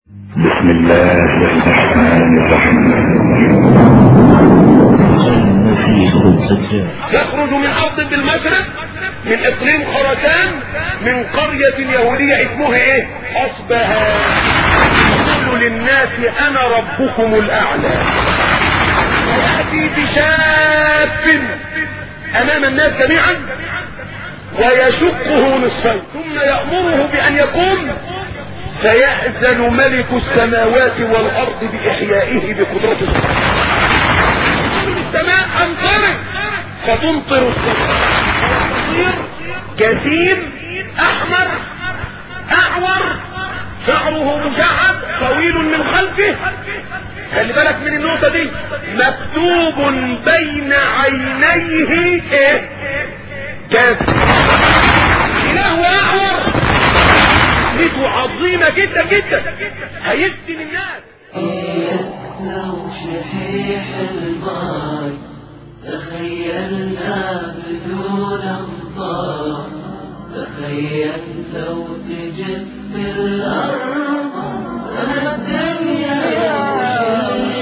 بسم الله الرحمن الرحيم يخرج من أرض بالمشرق من إقليم خرسان من قرية يهودية اسمها إيه؟ أصبها يقول للناس أنا ربكم الأعلى ويأتي بشاب أمام الناس جميعا ويشقه نصفين ثم يأمره بأن يقوم فيأذن ملك السماوات والأرض بإحيائه بقدرته السماء أمطرت فتمطر السماء تصير جسيم أحمر أعور شعره مشعب طويل من خلفه خلي بالك من النقطة دي مكتوب بين عينيه ايه كاف إله أعور نسبته عظيمة جدا جدا هيفتن الناس لو شحيح الماي تخيلنا بدون امطار تخيل لو تجف الارض الدنيا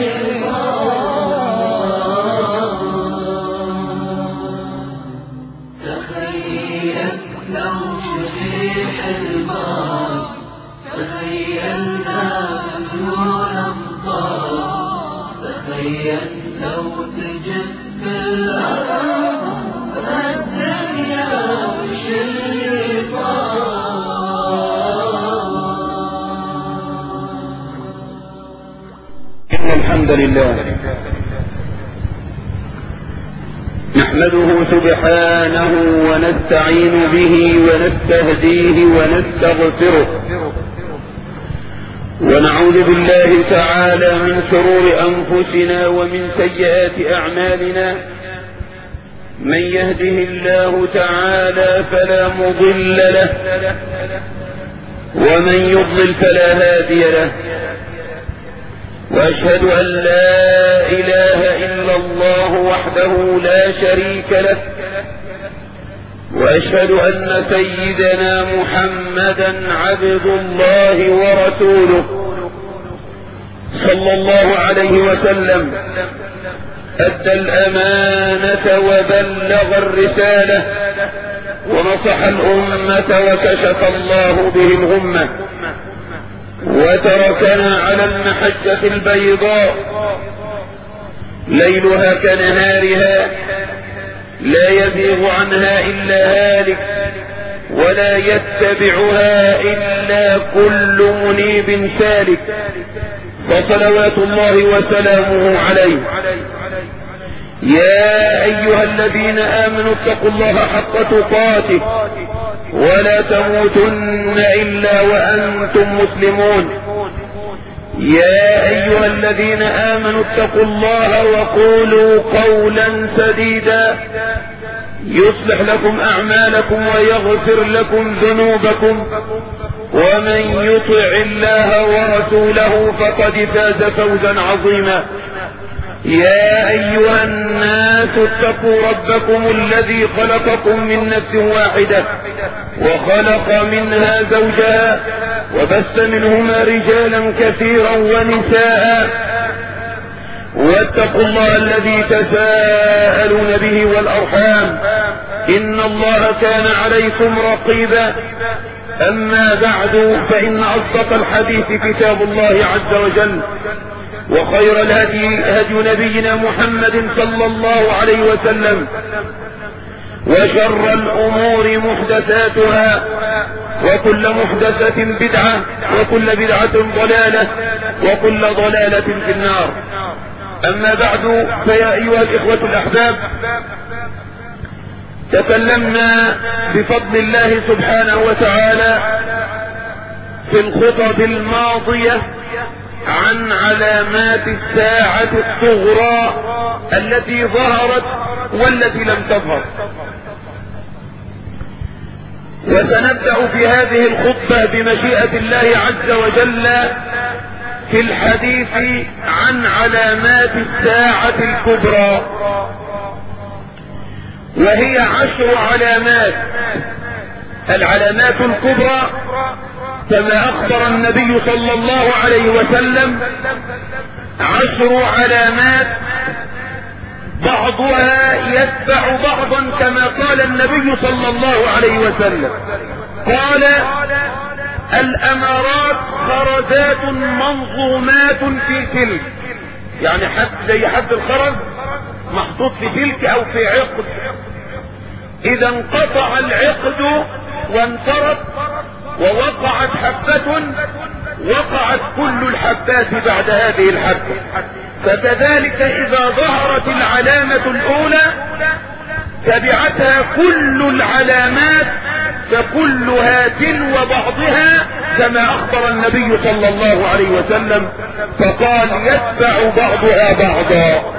تخيل لو شحيح الماي تخيلنا بدون امطار تخيل لو تجف الارض الدنيا وش اللي إن الحمد لله نحمده سبحانه ونستعين به ونستهديه ونستغفره ونعوذ بالله تعالى من شرور أنفسنا ومن سيئات أعمالنا من يهده الله تعالى فلا مضل له ومن يضلل فلا هادي له واشهد ان لا اله الا الله وحده لا شريك له واشهد ان سيدنا محمدا عبد الله ورسوله صلى الله عليه وسلم ادى الامانه وبلغ الرساله ونصح الامه وكشف الله به الغمه وتركنا على المحجة البيضاء ليلها كنهارها لا يزيغ عنها إلا هالك ولا يتبعها إلا كل منيب سالك فصلوات الله وسلامه عليه يا أيها الذين آمنوا اتقوا الله حق تقاته ولا تموتن إلا وأنتم مسلمون يا أيها الذين آمنوا اتقوا الله وقولوا قولا سديدا يصلح لكم أعمالكم ويغفر لكم ذنوبكم ومن يطع الله ورسوله فقد فاز فوزا عظيما يا أيها الناس اتقوا ربكم الذي خلقكم من نفس واحدة وخلق منها زوجها وبث منهما رجالا كثيرا ونساء واتقوا الله الذي تساءلون به والأرحام إن الله كان عليكم رقيبا أما بعد فإن أصدق الحديث كتاب الله عز وجل وخير الهدي هدي نبينا محمد صلى الله عليه وسلم وشر الأمور محدثاتها وكل محدثة بدعة وكل بدعة ضلالة وكل ضلالة في النار أما بعد فيا أيها الإخوة الأحباب تكلمنا بفضل الله سبحانه وتعالى في الخطب الماضية عن علامات الساعة الصغرى التي ظهرت والتي لم تظهر وسنبدأ في هذه الخطبة بمشيئة الله عز وجل في الحديث عن علامات الساعة الكبرى وهي عشر علامات العلامات الكبرى كما اخبر النبي صلى الله عليه وسلم عشر علامات بعضها يتبع بعضا كما قال النبي صلى الله عليه وسلم قال الامارات خرزات منظومات في تلك يعني حد زي حد الخرز محطوط في تلك او في عقد اذا انقطع العقد وانفرط ووقعت حبة وقعت كل الحبات بعد هذه الحبة فكذلك اذا ظهرت العلامة الاولى تبعتها كل العلامات فكلها تلو بعضها كما اخبر النبي صلى الله عليه وسلم فقال يتبع بعضها بعضا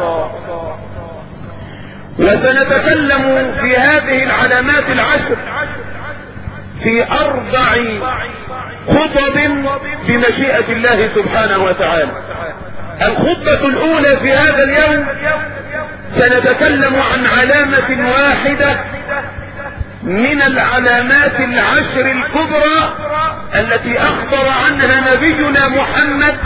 وسنتكلم في هذه العلامات العشر في اربع خطب بمشيئة الله سبحانه وتعالى الخطبة الاولى في هذا اليوم سنتكلم عن علامة واحدة من العلامات العشر الكبرى التي اخبر عنها نبينا محمد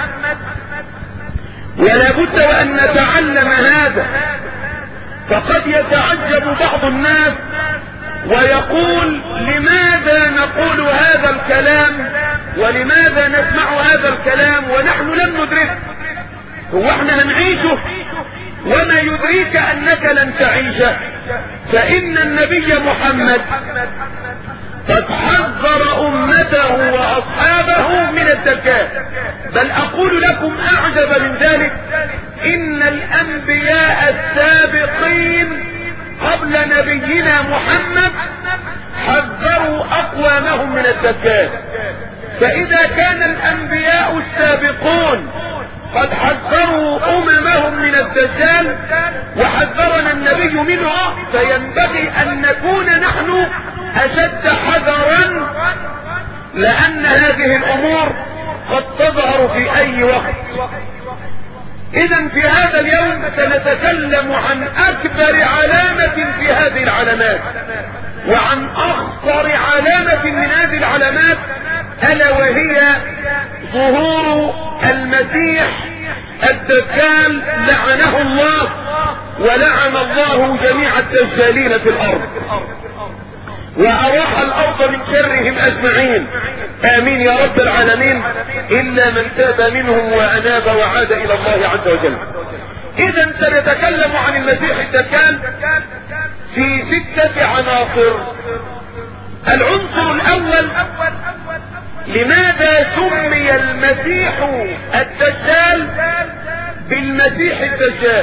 ولا بد وان نتعلم هذا فقد يتعجب بعض الناس ويقول لماذا نقول هذا الكلام ولماذا نسمع هذا الكلام ونحن لم ندركه هو احنا هنعيشه وما يدريك انك لن تعيشه فان النبي محمد قد حذر امته واصحابه من الدجال بل اقول لكم اعجب من ذلك ان الانبياء السابقين قبل نبينا محمد حذروا اقوامهم من الدجال فاذا كان الانبياء السابقون قد حذروا اممهم من الدجال وحذرنا النبي منه فينبغي ان نكون نحن اشد حذرا لان هذه الامور قد تظهر في اي وقت اذا في هذا اليوم سنتكلم عن اكبر علامة في هذه العلامات وعن اخطر علامة من هذه العلامات الا وهي ظهور المسيح الدجال لعنه الله ولعن الله جميع الدجالين في الارض واراح الارض من شرهم اجمعين امين يا رب العالمين الا من تاب منهم واناب وعاد الى الله عز وجل اذا سنتكلم عن المسيح الدجال في ستة عناصر العنصر الاول لماذا سمي المسيح الدجال بالمسيح الدجال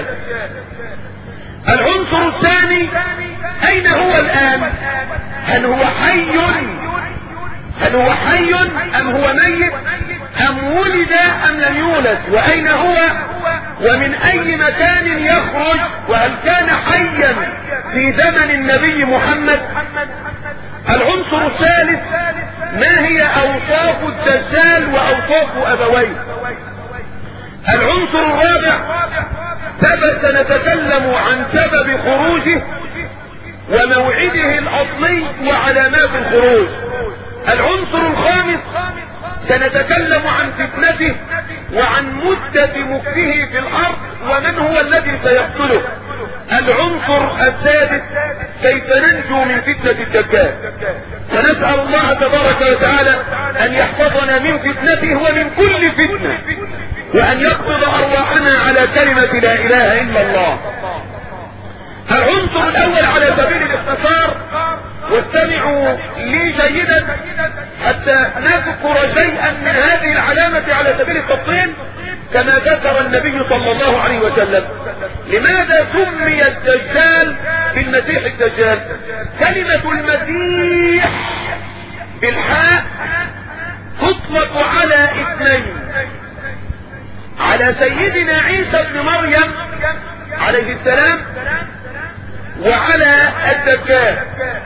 العنصر الثاني اين هو الان هل هو حي هل هو حي ام هو ميت ام ولد ام لم يولد واين هو ومن اي مكان يخرج وهل كان حيا في زمن النبي محمد العنصر الثالث ما هي اوصاف الدجال واوصاف ابويه العنصر الرابع سبب سنتكلم عن سبب خروجه وموعده الاصلي وعلامات الخروج العنصر الخامس سنتكلم عن فتنته وعن مدة مكته في الارض ومن هو الذي سيقتله العنصر السادس كيف ننجو من فتنة الدجال فنسأل الله تبارك وتعالى ان يحفظنا من فتنته ومن كل فتنة وان يقبض ارواحنا على كلمة لا اله الا الله العنصر الاول على سبيل الاختصار واستمعوا لي جيدا حتى نذكر شيئا من هذه العلامة على سبيل التفصيل كما ذكر النبي صلى الله عليه وسلم لماذا سمي الدجال بالمسيح الدجال كلمة المسيح بالحاء تطلق على اثنين على سيدنا عيسى ابن مريم عليه السلام وعلى الدجال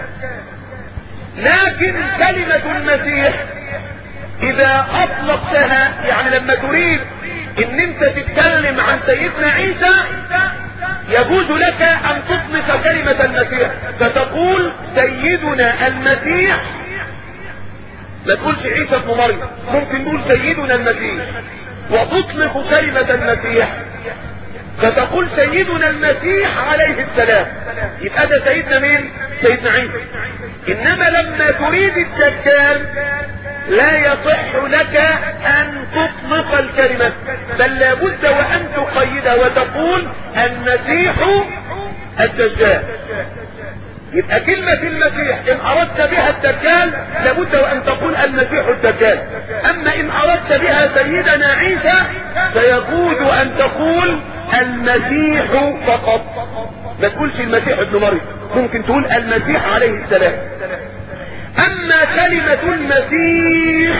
لكن كلمة المسيح اذا اطلقتها يعني لما تريد ان انت تتكلم عن سيدنا عيسى يجوز لك ان تطلق كلمة المسيح فتقول سيدنا المسيح ما تقولش عيسى ابن مريم ممكن نقول سيدنا المسيح وتطلق كلمة المسيح فتقول سيدنا المسيح عليه السلام يبقى ده سيدنا مين سيدنا عيسى انما لما تريد الدجال لا يصح لك ان تطلق الكلمة بل لابد وان تقيد وتقول المسيح الدجال يبقى كلمة المسيح ان اردت بها الدجال لابد وان تقول المسيح الدجال اما ان اردت بها سيدنا عيسى فيجوز ان تقول المسيح فقط ما تقولش المسيح ابن مريم ممكن تقول المسيح عليه السلام اما كلمة المسيح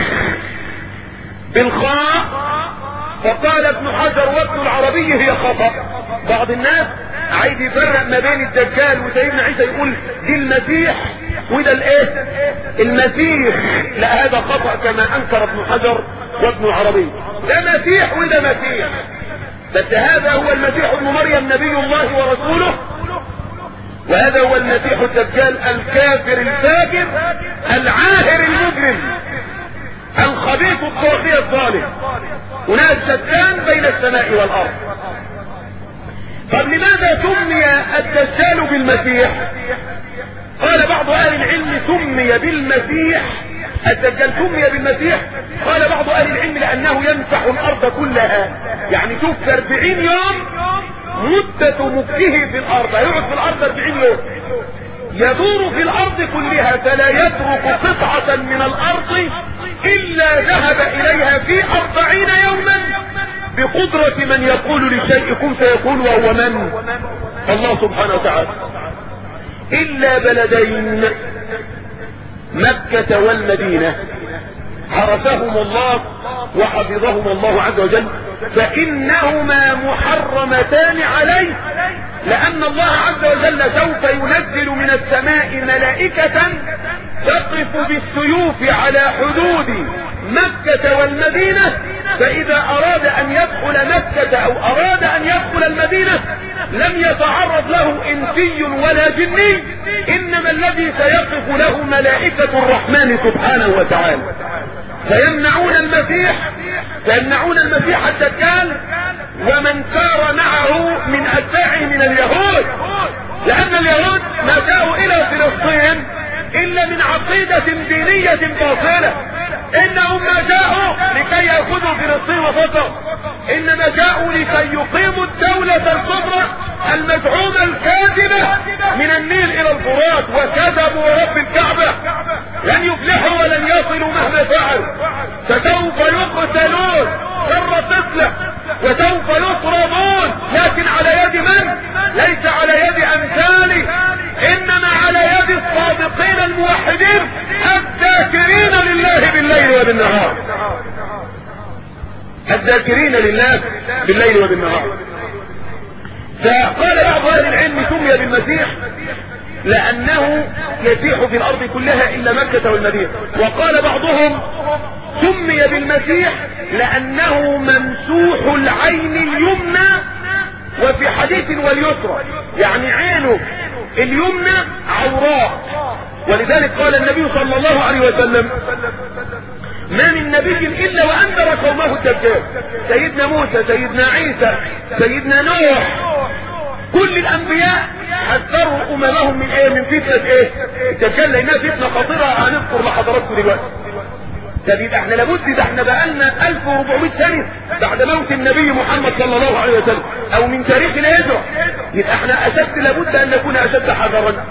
بالخاء فقال ابن حجر وابن العربي هي خطأ بعض الناس عايز يفرق ما بين الدجال وسيدنا عيسى يقول دي المسيح وده الايه المسيح لا هذا خطأ كما انكر ابن حجر وابن العربي ده مسيح وده مسيح بس هذا هو المسيح ابن مريم نبي الله ورسوله وهذا هو المسيح الدجال الكافر الفاجر العاهر المجرم الخبيث الطاغية الظالم هناك شتان بين السماء والارض طب لماذا سمي الدجال بالمسيح قال بعض اهل العلم سمي بالمسيح الدجال سمي بالمسيح قال بعض اهل العلم لانه يمسح الارض كلها يعني شوف 40 يوم مدة مكته في الارض هيقعد في الارض 40 يوم يدور في الارض كلها فلا يترك قطعة من الارض الا ذهب اليها في اربعين يوما بقدرة من يقول للشيء كن فيكون وهو من الله سبحانه وتعالى الا بلدين مكة والمدينة حرسهم الله وحفظهم الله عز وجل فإنهما محرمتان عليه لأن الله عز وجل سوف ينزل من السماء ملائكة تقف بالسيوف على حدود مكة والمدينة فإذا أراد أن يدخل مكة أو أراد أن يدخل المدينة لم يتعرض له إنسي ولا جني إنما الذي سيقف له ملائكة الرحمن سبحانه وتعالى فيمنعون المسيح فيمنعون المسيح الدجال ومن سار معه من أتباعه من اليهود لأن اليهود ما جاءوا إلى فلسطين إلا من عقيدة دينية باطلة إنهم ما جاءوا لكي يأخذوا فلسطين وفقط إنما جاءوا لكي يقيموا الدولة الكبرى المزعومة الكاذبة من النيل إلى الفرات وكذبوا رب الكعبة لن يفلحوا ولن يصلوا مهما فعلوا فسوف يقتلون شر طفلة وسوف يطردون لكن على يد من ليس على يد امثالي انما على يد الصادقين الموحدين الذاكرين لله بالليل وبالنهار الذاكرين لله بالليل وبالنهار فقال بعض اهل العلم سمي بالمسيح لانه يسيح في الارض كلها الا مكة والمدينة وقال بعضهم سمي بالمسيح لانه ممسوح العين اليمنى وفي حديث واليسرى يعني عينه اليمنى عوراء ولذلك قال النبي صلى الله عليه وسلم ما من نبي الا وانذر قومه الدجال سيدنا موسى سيدنا عيسى سيدنا نوح كل الانبياء حذروا اممهم من ايه من فتنة ايه الدجال لانها فتنة خطيرة هنذكر لحضراتكم دلوقتي ده بيبقى احنا لابد ده احنا بقالنا 1400 سنة بعد موت النبي محمد صلى الله عليه وسلم او من تاريخ الهجرة يبقى احنا اشد لابد ان نكون اشد حذرا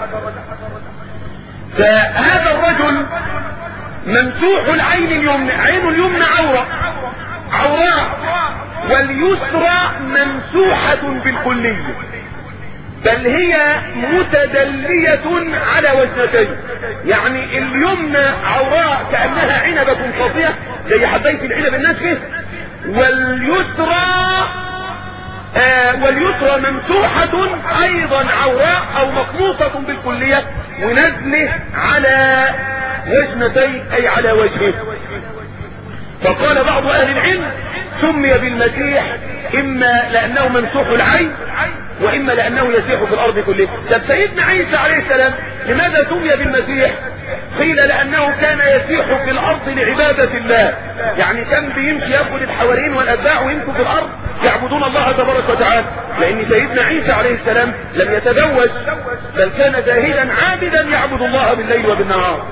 فهذا الرجل ممسوح العين اليمنى عين اليمنى عورة عوراء واليسرى ممسوحة بالكلية بل هي متدلية على وجنتين يعني اليمنى عوراء كأنها عنبة فاضية زي حباية العنب الناشفة واليسرى آه واليسرى ممسوحة ايضا عوراء او مقموطة بالكلية ونزله على وجنتين اي على وجهه فقال بعض اهل العلم سمي بالمسيح اما لانه ممسوح العين واما لانه يسيح في الارض كلها طب سيدنا عيسى عليه السلام لماذا سمي بالمسيح قيل لانه كان يسيح في الارض لعبادة الله يعني كان بيمشي ياخد الحواريين والاتباع ويمشوا في الارض يعبدون الله تبارك وتعالى لان سيدنا عيسى عليه السلام لم يتزوج بل كان زاهدا عابدا يعبد الله بالليل وبالنهار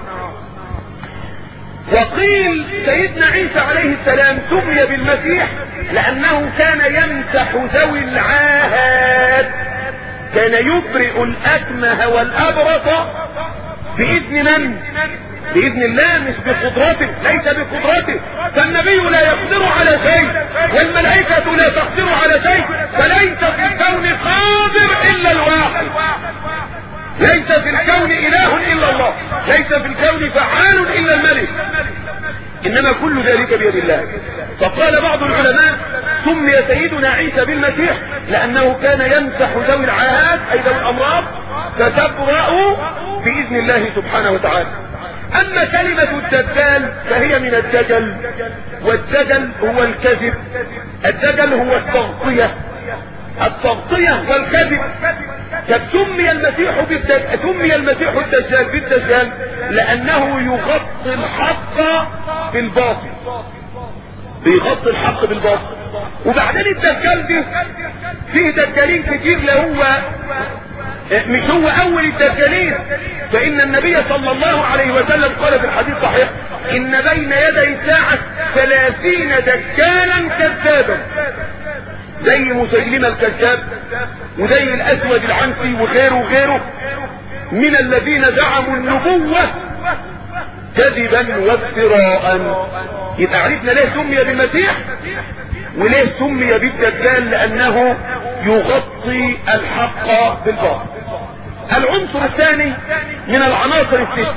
وقيل سيدنا عيسى عليه السلام سمي بالمسيح لانه كان يمسح ذوي العاهات كان يبرئ الاكمه والابرص باذن من باذن الله مش بقدرته ليس بقدرته فالنبي لا يقدر على شيء والملائكه لا تقدر على شيء فليس في الكون قادر الا الواحد ليس في الكون اله الا الله ليس في الكون فعال الا الملك انما كل ذلك بيد الله فقال بعض العلماء سمي سيدنا عيسى بالمسيح لانه كان يمسح ذوي العاهات اي ذوي الامراض فتبرأ باذن الله سبحانه وتعالى اما كلمة الدجال فهي من الدجل والدجل هو الكذب الدجل هو التغطية التغطية والكذب قد سمي المسيح بالدجال سمي المسيح الدجال بالدجال لانه يغطي الحق بالباطل بيغطي الحق بالباطل وبعدين الدجال دي فيه دجالين كتير لا هو مش هو اول الدجالين فان النبي صلى الله عليه وسلم قال في الحديث صحيح ان بين يدي الساعة ثلاثين دجالا كذابا زي مسيلمة الكذاب وزي الاسود العنسي وغيره وغيره من الذين زعموا النبوة كذبا وافتراء يبقى عرفنا ليه سمي بالمسيح وليه سمي بالدجال لانه يغطي الحق بالباطل العنصر الثاني من العناصر الستة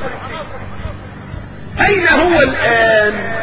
اين هو الان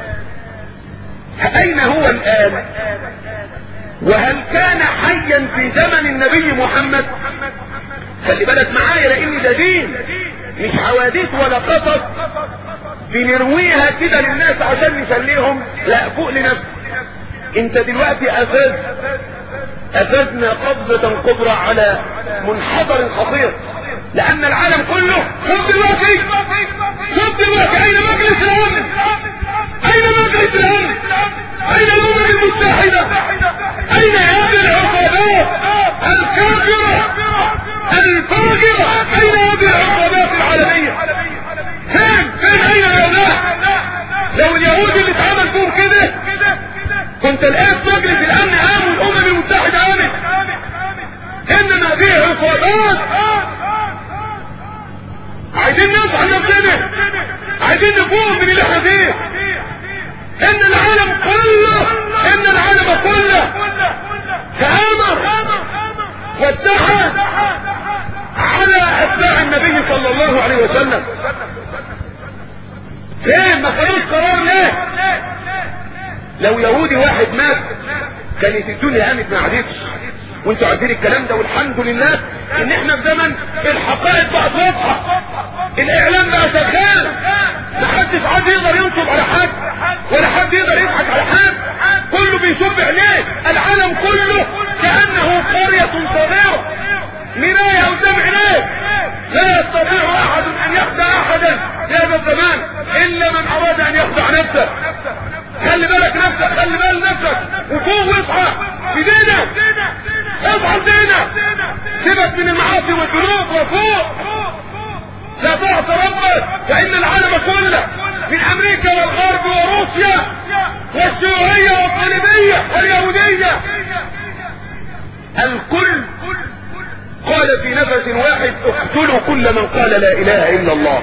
اين هو الان وهل كان حيا في زمن النبي محمد خلي بالك معايا لان ده دين مش حوادث ولا قصص بنرويها كده للناس عشان نسليهم لا فوق لنفسك انت دلوقتي افاز افزنا قبضة كبرى على منحدر خطير لان العالم كله شوف دلوقتي شوف دلوقتي اين مجلس الامن اين مجلس الامن اين الامم المتحدة اين هذه العقوبات الكافرة الفاجرة اين هذه العقوبات العالمية فين فين اين الاولاد لو اليهود اللي اتعمل فيهم كده كنت لقيت مجلس الامن قام والامم المتحدة قامت انما فيه عقوبات عايزين نصحى نفسنا عايزين نفوق من اللي احنا فيه ان العالم كله ان العالم كله تآمر واتحد على اتباع النبي صلى الله عليه وسلم فين ما خدوش قرار ليه لو يهودي واحد مات كانت الدنيا قامت ما عادتش وانتوا عارفين الكلام ده والحمد لله ان احنا في زمن الحقائق بقت واضحه الاعلام بقى شغال محدش عاد يقدر ينصب على حد ولا حد يقدر يضحك على حد كله بيصب عينيه العالم كله كانه قريه صغيره مرايه قدام عينيه لا يستطيع احد ان يخدع احدا في هذا الزمان الا من اراد ان يخدع نفسه خلي بالك نفسك خلي بال نفسك وفوق واصحى في دينك اصحى لدينك سيبك من المعاصي والذنوب وفوق لا تعصى ربك فان العالم كله من امريكا والغرب وروسيا والشيوعية والصليبية واليهودية الكل قال في نفس واحد اقتلوا كل من قال لا اله الا الله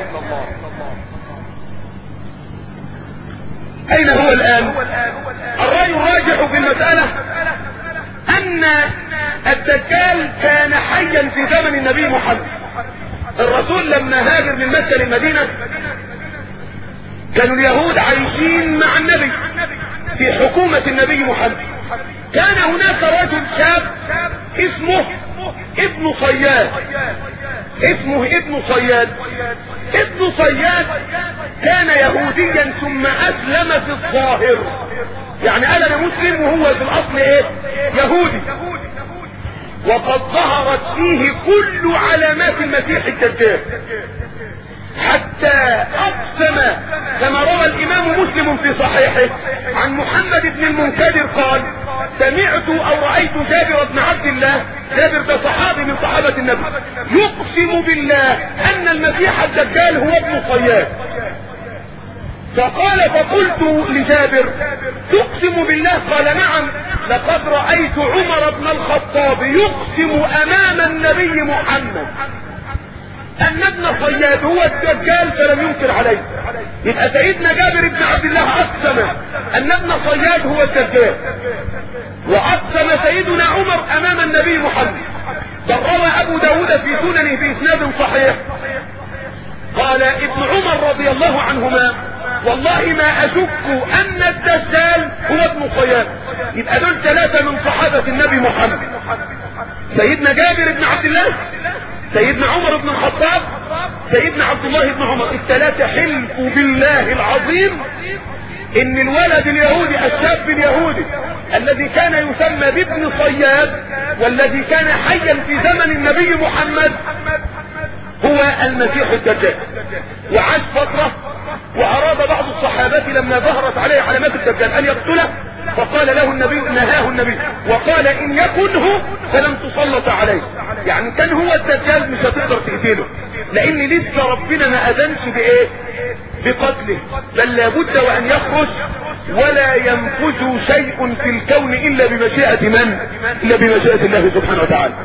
اين هو الان الرأي الراجح في المسألة ان الدجال كان حيا في زمن النبي محمد الرسول لما هاجر من مكة للمدينة كانوا اليهود عايشين مع النبي في حكومة النبي محمد كان هناك رجل شاب اسمه ابن صياد اسمه ابن صياد ابن صياد كان يهوديا ثم اسلم في الظاهر يعني قال انا مسلم وهو في الاصل ايه يهودي وقد ظهرت فيه كل علامات المسيح الدجال حتى اقسم كما روى الامام مسلم في صحيحه عن محمد بن المنكدر قال سمعت او رأيت جابر بن عبد الله جابر ده صحابي من صحابة النبي يقسم بالله ان المسيح الدجال هو ابن صياد فقال فقلت لجابر تقسم بالله قال نعم لقد رأيت عمر بن الخطاب يقسم امام النبي محمد ان ابن صياد هو الدجال فلم ينكر عليه يبقى سيدنا جابر بن عبد الله اقسم ان ابن صياد هو الدجال واقسم سيدنا عمر امام النبي محمد بل روى ابو داود في سننه في اسناد صحيح قال ابن عمر رضي الله عنهما والله ما اشك ان الدجال هو ابن صياد يبقى دول ثلاثه من صحابه النبي محمد سيدنا جابر بن عبد الله سيدنا عمر بن الخطاب سيدنا عبد الله بن عمر الثلاثة حلفوا بالله العظيم ان الولد اليهودي الشاب اليهودي الذي كان يسمى بابن صياد والذي كان حيا في زمن النبي محمد هو المسيح الدجال وعاش فترة واراد بعض الصحابة لما ظهرت عليه علامات الدجال ان يقتله فقال له النبي نهاه النبي وقال ان يكنه فلم تسلط عليه يعني كان هو الدجال مش هتقدر تقتله لان لسه ربنا ما اذنش بايه بقتله بل لابد وان يخرج ولا ينفذ شيء في الكون الا بمشيئة من الا بمشيئة الله سبحانه وتعالى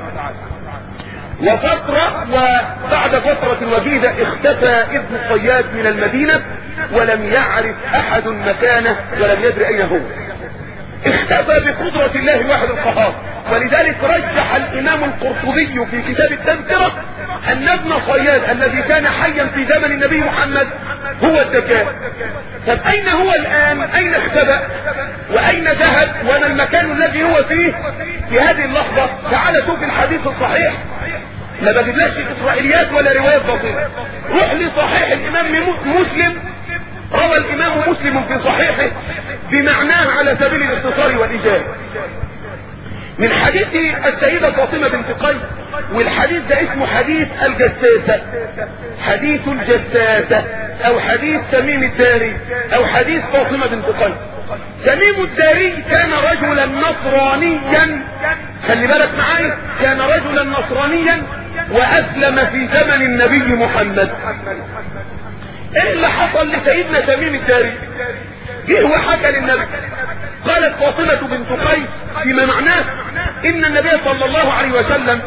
وفترة وبعد فترة وجيزة اختفى ابن صياد من المدينة ولم يعرف احد مكانه ولم يدري اين هو اختفى بقدرة الله الواحد القهار ولذلك رجح الامام القرطبي في كتاب التذكرة ان ابن صياد الذي كان حيا في زمن النبي محمد هو الدجال طب اين هو الان اين اختبأ واين ذهب وما المكان الذي هو فيه في هذه اللحظة تعال شوف الحديث الصحيح ما بجيبلكش اسرائيليات ولا روايات بسيطة روح لصحيح الامام مسلم روى الامام مسلم في صحيحه بمعناه على سبيل الاختصار والاجابة من حديث السيدة فاطمة بنت قيس والحديث ده اسمه حديث الجساسة حديث الجساسة او حديث تميم الداري او حديث فاطمة بنت قيس تميم الداري كان رجلا نصرانيا خلي بالك معايا كان رجلا نصرانيا واسلم في زمن النبي محمد ايه اللي حصل لسيدنا تميم الداري جه وحكى للنبي قالت فاطمة بنت قيس فيما معناه ان النبي صلى الله عليه وسلم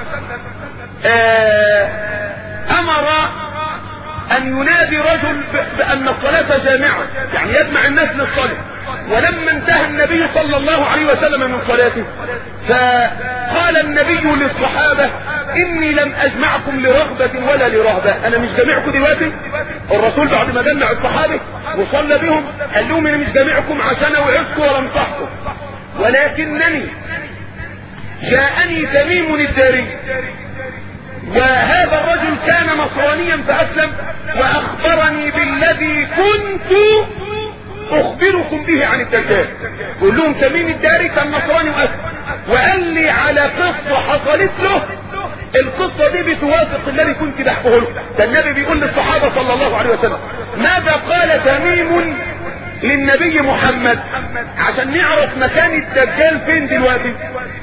امر ان ينادي رجل بان الصلاة جامعة يعني يجمع الناس للصلاة ولما انتهى النبي صلى الله عليه وسلم من صلاته فقال النبي للصحابة اني لم اجمعكم لرغبة ولا لرهبة انا مش جامعكم دلوقتي الرسول بعد ما جمع الصحابة وصلى بهم قال لهم انا مش جامعكم عشان اوعظكم ولا انصحكم ولكنني جاءني تميم الداري وهذا الرجل كان نصرانيا فاسلم واخبرني بالذي كنت اخبركم به عن الدجال قول لهم تميم الداري كان نصراني واسلم وقال لي على قصة حصلت له القصة دي بتوافق الذي كنت بحكيه له ده النبي بيقول للصحابة صلى الله عليه وسلم ماذا قال تميم للنبي محمد عشان نعرف مكان الدجال فين دلوقتي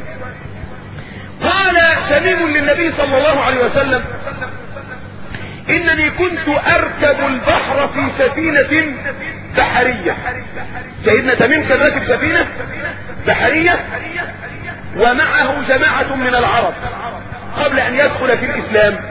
قال تميم للنبي صلى الله عليه وسلم انني كنت اركب البحر في سفينة بحرية سيدنا تميم كان راكب سفينة بحرية ومعه جماعة من العرب قبل ان يدخل في الاسلام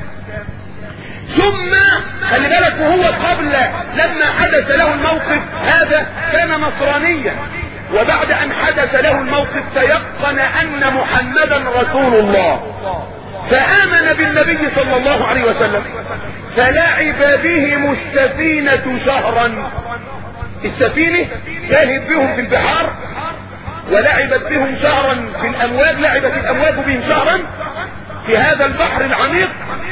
ثم خلي بالك وهو قبل لما حدث له الموقف هذا كان نصرانيا وبعد ان حدث له الموقف تيقن ان محمدا رسول الله فآمن بالنبي صلى الله عليه وسلم فلعب بهم السفينة شهرا السفينة شاهد بهم في البحار ولعبت بهم شهرا في الأمواج لعبت الأمواج بهم شهرا في هذا البحر العميق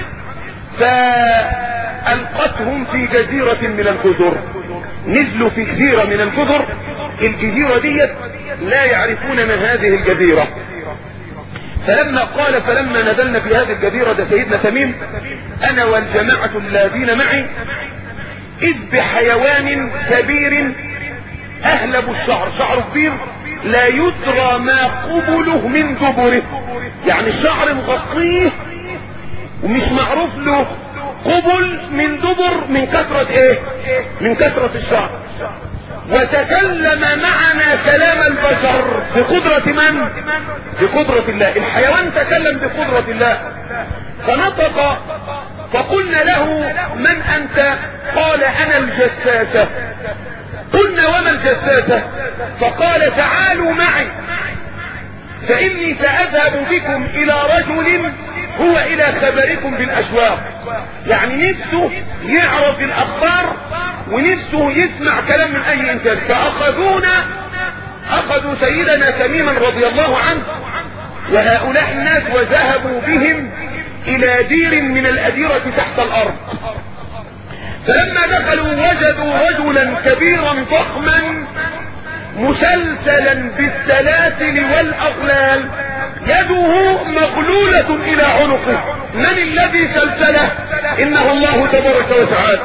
فألقتهم في جزيرة من الجزر نزلوا في جزيرة من الجزر الجزيرة ديت لا يعرفون ما هذه الجزيرة فلما قال فلما نزلنا في هذه الجزيرة ده سيدنا تميم انا والجماعة الذين معي اذ بحيوان كبير اهلب الشعر شعر كبير لا يدرى ما قبله من دبره يعني الشعر مغطيه ومش معروف له قبل من دبر من كثرة ايه من كثرة الشعر وتكلم معنا كلام البشر بقدرة من بقدرة الله الحيوان تكلم بقدرة الله فنطق فقلنا له من انت قال انا الجساسة قلنا وما الجساسة فقال تعالوا معي فاني ساذهب بكم الى رجل هو الى خبركم بالاشواق يعني نفسه يعرف الاخبار ونفسه يسمع كلام من اي انسان فاخذونا اخذوا سيدنا تميما رضي الله عنه وهؤلاء الناس وذهبوا بهم الى دير من الاديرة تحت الارض فلما دخلوا وجدوا رجلا كبيرا ضخما مسلسلا بالسلاسل والاغلال يده مغلولة الى عنقه من الذي سلسله انه الله تبارك وتعالى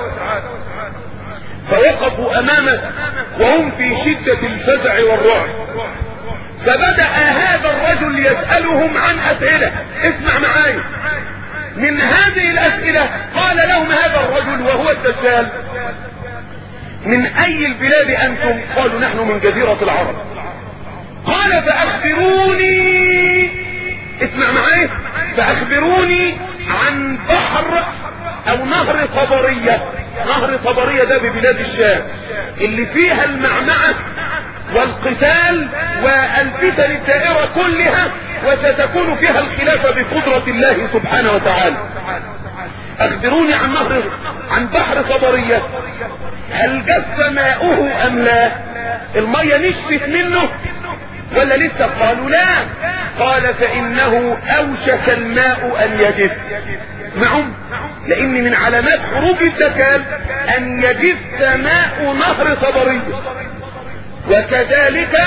فوقفوا امامه وهم في شدة الفزع والرعب فبدأ هذا الرجل يسألهم عن اسئلة اسمع معايا من هذه الاسئلة قال لهم هذا الرجل وهو الدجال من اي البلاد انتم قالوا نحن من جزيرة العرب قال فاخبروني اسمع معايا فاخبروني عن بحر او نهر طبرية نهر طبرية ده ببلاد الشام اللي فيها المعمعة والقتال والفتن الدائرة كلها وستكون فيها الخلافة بقدرة الله سبحانه وتعالى اخبروني عن نهر عن بحر طبرية هل جف ماؤه ام لا المية نشفت منه ولا لسه قالوا لا قال فانه اوشك الماء ان يجف معهم لان من علامات خروج الدجال ان يجف ماء نهر طبرية وكذلك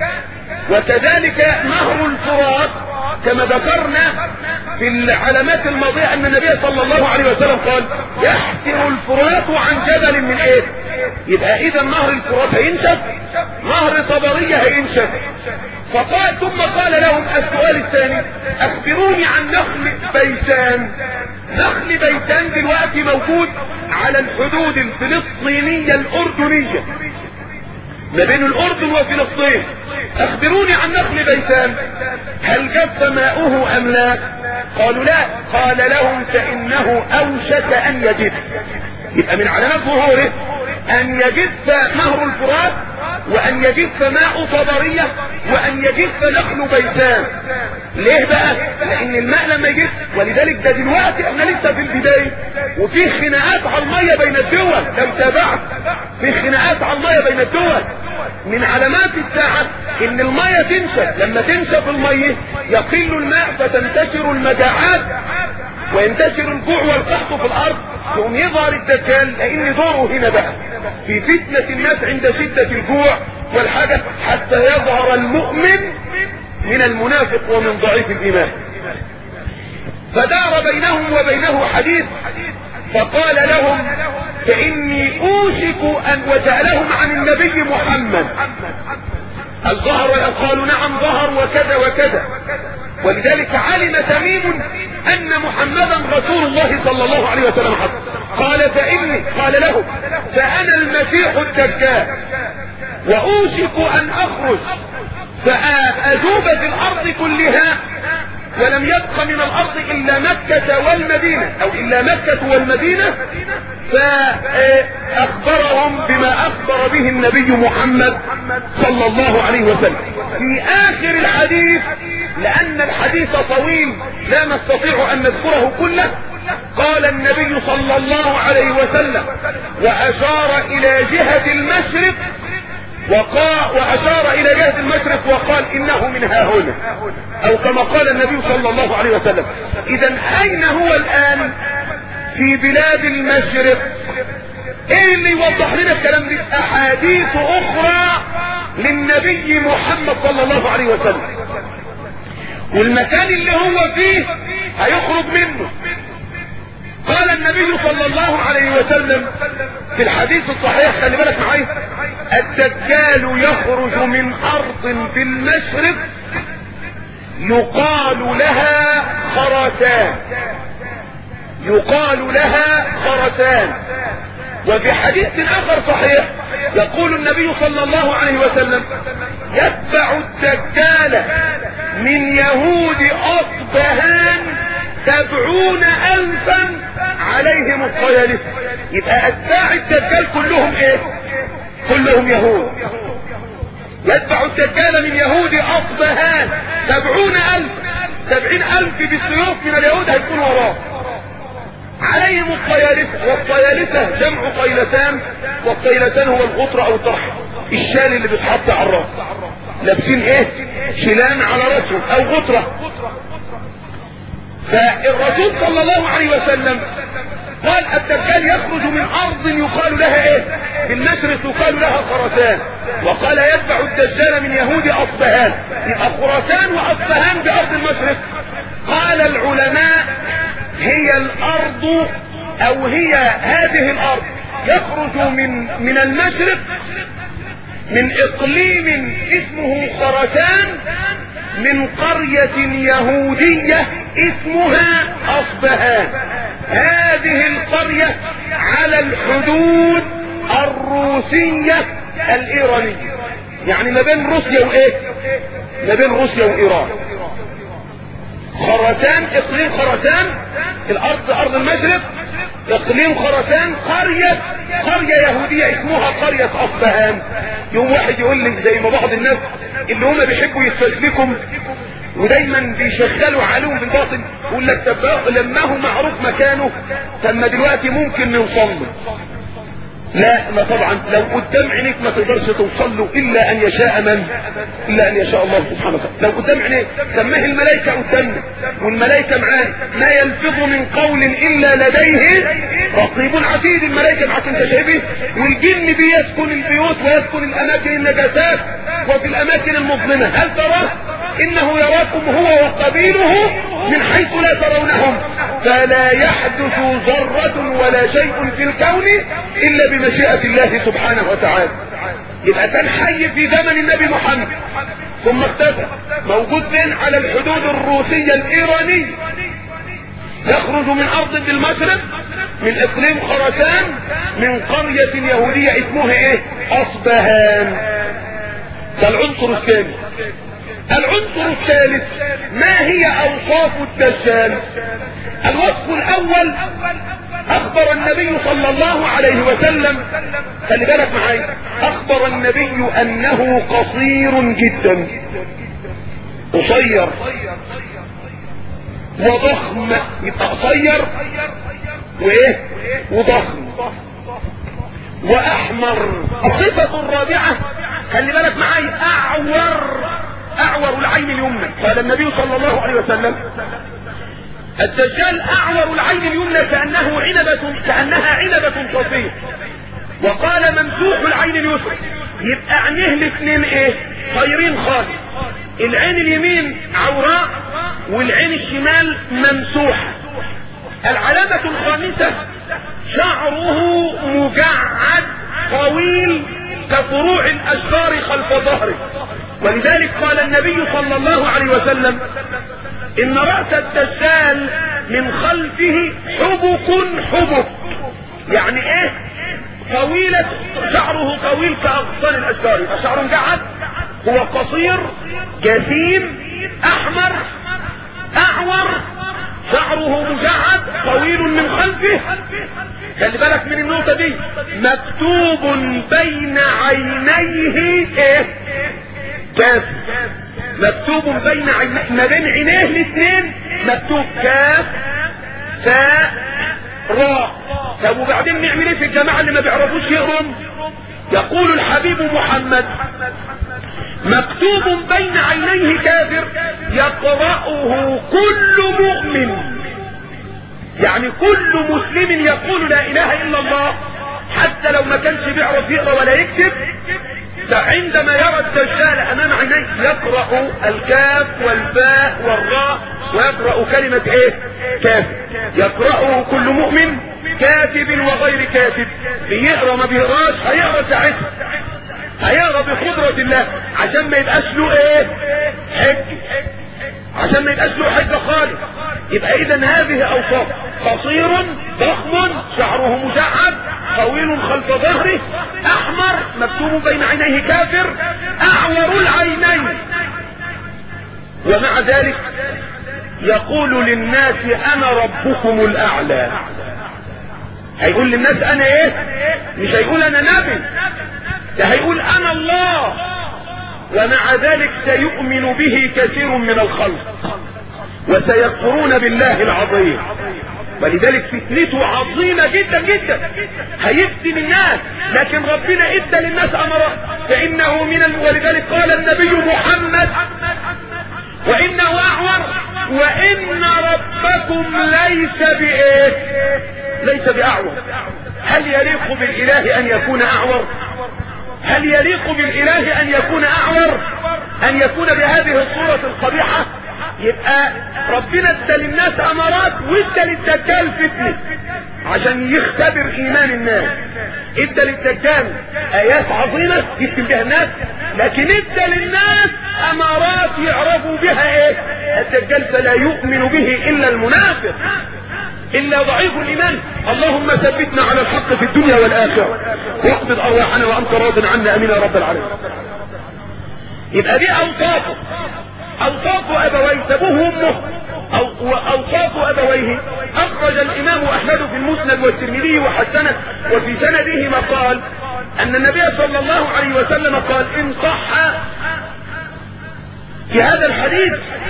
وكذلك نهر الفرات كما ذكرنا في العلامات الماضية ان النبي صلى الله عليه وسلم قال يحفر الفرات عن جبل من ايه يبقى اذا نهر الفرات هينشف نهر طبرية هينشف فقال ثم قال لهم السؤال الثاني اخبروني عن نخل بيتان نخل بيتان دلوقتي موجود على الحدود الفلسطينية الاردنية ما بين الاردن وفلسطين اخبروني عن نخل بيتان هل جف ماؤه ام لا قالوا لا قال لهم فانه اوشك ان يجف يبقى من علامات ظهوره ان يجف نهر الفرات وان يجف ماء طبرية وان يجف نخل بيتان ليه بقى لان الماء لما يجف ولذلك ده دلوقتي احنا لسه في البداية وفي خناقات على المية بين الدول لو تابعت في خناقات على المية بين الدول من علامات الساعة ان المية تنشف لما تنشف المية يقل الماء فتنتشر المجاعات وينتشر الجوع والقحط في الارض يقوم يظهر الدجال لان دوره هنا بقى في فتنة الناس عند شدة الجوع والحاجة حتى يظهر المؤمن من المنافق ومن ضعيف الايمان فدار بينهم وبينه حديث فقال لهم فاني اوشك ان وسألهم عن النبي محمد هل ظهر قالوا نعم ظهر وكذا وكذا ولذلك علم تميم ان محمدا رسول الله صلى الله عليه وسلم حق قال فاني قال له فانا المسيح الدجال واوشك ان اخرج فاذوب في الارض كلها ولم يبق من الارض الا مكة والمدينة او الا مكة والمدينة فاخبرهم بما اخبر به النبي محمد صلى الله عليه وسلم في اخر الحديث لان الحديث طويل لا نستطيع ان نذكره كله قال النبي صلى الله عليه وسلم واشار الى جهة المشرق وقال واشار الى جهة المشرق وقال انه من ها هنا او كما قال النبي صلى الله عليه وسلم اذا اين هو الان في بلاد المشرق ايه اللي يوضح لنا الكلام دي احاديث اخرى للنبي محمد صلى الله عليه وسلم والمكان اللي هو فيه هيخرج منه قال النبي صلى الله عليه وسلم في الحديث الصحيح خلي بالك معايا الدجال يخرج من ارض في المشرق يقال لها خرسان يقال لها خرسان وفي حديث اخر صحيح يقول النبي صلى الله عليه وسلم يتبع الدجال من يهود اصبهان سبعون الفا عليهم الطيالسة يبقى اتباع الدجال كلهم ايه كلهم يهود يتبع الدجال من يهود اصبهان سبعون الف سبعين الف بالسيوف من اليهود هيكون وراه عليهم الطيالسة والطيالسة جمع قيلتان والقيلتان هو الغطر او الطرح الشال اللي بيتحط على الراس لابسين ايه شيلان على راسهم او غطرة فالرسول صلى الله عليه وسلم قال الدجال يخرج من ارض يقال لها ايه بالمشرق يقال لها خرسان وقال يتبع الدجال من يهود اصبهان يبقى خرسان واصبهان بارض المشرق قال العلماء هي الارض او هي هذه الارض يخرج من من المشرق من اقليم اسمه خرسان من قرية يهودية اسمها اصبهان هذه القرية على الحدود الروسية الايرانية يعني ما بين روسيا وايه ما بين روسيا وايران خرسان اقليم خرسان الارض ارض المشرق اقليم خرسان قرية قرية يهودية اسمها قرية اصبهان يوم واحد يقول لي زي ما بعض الناس اللي هم بيحبوا يستسلكم ودايما بيشغلوا عليهم بالباطل يقول لك طب لما هو معروف مكانه طب ما دلوقتي ممكن نوصل له لا ما طبعا لو قدام عينيك ما تقدرش توصل له الا ان يشاء من الا ان يشاء الله سبحانه وتعالى لو قدام عينيك سماه الملائكه قدامنا والملائكه معانا ما يلفظ من قول الا لديه رقيب عتيد الملائكه معاك انت شايفه والجن بيسكن البيوت ويسكن الاماكن النجاسات وفي الاماكن المظلمه هل تراه انه يراكم هو وقبيله من حيث لا ترونهم فلا يحدث ذرة ولا شيء في الكون الا بمشيئة الله سبحانه وتعالى يبقى كان حي في زمن النبي محمد ثم اختفى موجود فين على الحدود الروسية الايرانية يخرج من ارض بالمشرق من اقليم خرسان من قرية يهودية اسمها ايه اصبهان ده العنصر الثاني العنصر الثالث ما هي اوصاف الدجال الوصف الاول اخبر النبي صلى الله عليه وسلم خلي بالك معايا اخبر النبي انه قصير جدا قصير وضخم يبقى قصير وايه وضخم واحمر الصفة الرابعة خلي بالك معايا اعور اعور العين اليمنى قال النبي صلى الله عليه وسلم الدجال اعور العين اليمنى كانه عنبة كانها عنبة صفية وقال ممسوح العين اليسرى يبقى عينيه الاثنين ايه طايرين خالص العين اليمين عوراء والعين الشمال ممسوحة العلامة الخامسة شعره مجعد طويل كفروع الاشجار خلف ظهره ولذلك قال النبي صلى الله عليه وسلم ان رأس الدجال من خلفه حبك حبك يعني ايه طويلة شعره طويل كأغصان الاشجار يبقى شعره مجعد هو قصير جسيم احمر اعور شعره مجعد طويل من خلفه خلي بالك من النقطة دي مكتوب بين عينيه ايه كاف مكتوب بين عينيه ما بين عينيه الاثنين مكتوب كاف فاء راء طب وبعدين نعمل ايه في الجماعة اللي ما بيعرفوش يقروا يقول الحبيب محمد مكتوب بين عينيه كافر يقرأه كل مؤمن يعني كل مسلم يقول لا اله الا الله حتى لو ما كانش بيعرف يقرا ولا يكتب فعندما يرى الدجال امام عينيه يقرأ الكاف والباء والراء ويقرأ كلمة ايه كافر يقرأه كل مؤمن كاتب وغير كاتب بيقرأ ما بيقراش هيقرأ ساعتها هيقرأ بقدرة الله عشان ما يبقاش له ايه حج عشان ما يبقاش له حج خالص يبقى اذا هذه اوصاف قصير ضخم شعره مشعب طويل خلف ظهره احمر مكتوب بين عينيه كافر اعور العينين ومع ذلك يقول للناس انا ربكم الاعلى هيقول للناس انا ايه مش هيقول انا نبي ده هيقول انا الله ومع ذلك سيؤمن به كثير من الخلق وسيكفرون بالله العظيم ولذلك فتنته عظيمة جدا جدا هيفتن الناس لكن ربنا ادى للناس امرات فانه من الم... ولذلك قال النبي محمد وانه اعور وان ربكم ليس بايه ليس باعور هل يليق بالاله ان يكون اعور هل يليق بالاله ان يكون اعور ان يكون بهذه الصورة القبيحة يبقى ربنا ادى للناس امارات وادى للدجال فتنة عشان يختبر ايمان الناس ادى للدجال ايات عظيمة يفتن بها الناس لكن ادى للناس امارات يعرفوا بها ايه الدجال فلا يؤمن به الا المنافق إلا ضعيف الإيمان اللهم ثبتنا على الحق في الدنيا والآخرة واقبض أرواحنا وأنت راض عنا أمين يا رب العالمين يبقى دي أوصافه أوصاف أبويه أبوه وأمه أو وأوصاف أبويه أخرج الإمام أحمد في المسند والترمذي وحسنه وفي سنده ما قال أن النبي صلى الله عليه وسلم قال إن صح في هذا الحديث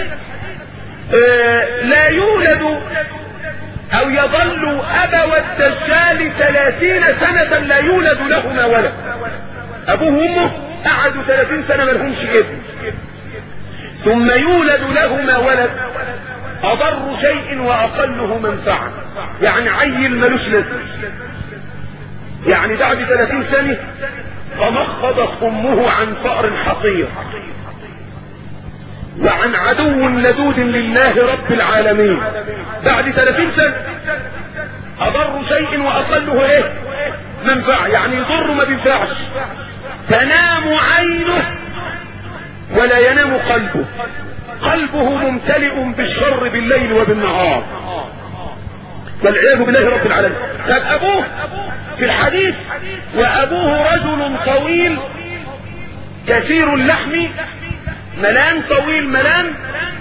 آه لا يولد او يظل ابو الدجال ثلاثين سنة لا يولد لهما ولد ابوه وامه قعدوا ثلاثين سنة ملهمش ابن ثم يولد لهما ولد اضر شيء واقله منفعة يعني عيل ملوش لازمة يعني بعد ثلاثين سنة فمخضت امه عن فأر حقير وعن عدو لدود لله رب العالمين بعد 30 سنة اضر شيء واقله ايه منفع يعني يضر ما بينفعش تنام عينه ولا ينام قلبه قلبه ممتلئ بالشر بالليل وبالنهار والعياذ بالله رب العالمين طب ابوه في الحديث وابوه رجل طويل كثير اللحم ملان طويل ملان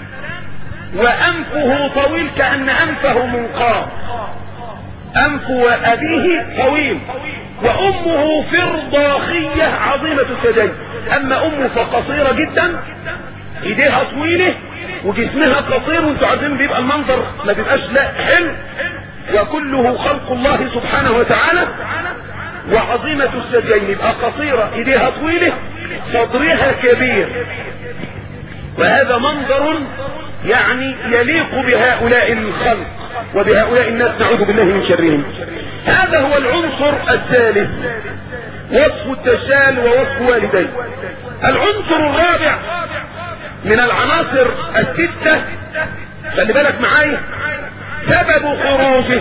وأنفه طويل كأن أنفه منقار أنف أبيه طويل وأمه فرضاخية عظيمة الثدي أما أمه فقصيرة جدا إيديها طويلة وجسمها قصير وانتوا عارفين بيبقى المنظر ما بيبقاش لا حلو وكله خلق الله سبحانه وتعالى وعظيمة الثديين يبقى قصيرة إيديها طويلة صدرها كبير وهذا منظر يعني يليق بهؤلاء الخلق وبهؤلاء الناس نعوذ بالله من شرهم هذا هو العنصر الثالث وصف الدجال ووصف والديه العنصر الرابع من العناصر الستة خلي بالك معايا سبب خروجه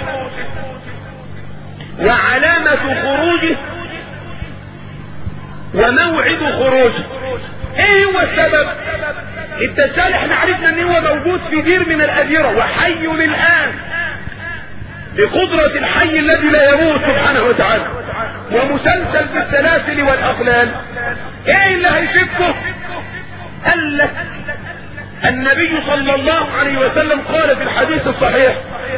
وعلامة خروجه وموعد خروجه ايه هو السبب الدجال احنا عرفنا ان هو موجود في دير من الاديرة وحي الان بقدرة الحي الذي لا يموت سبحانه وتعالى ومسلسل بالسلاسل والاغلال ايه اللي هيفكه قال لك النبي صلى الله عليه وسلم قال في الحديث الصحيح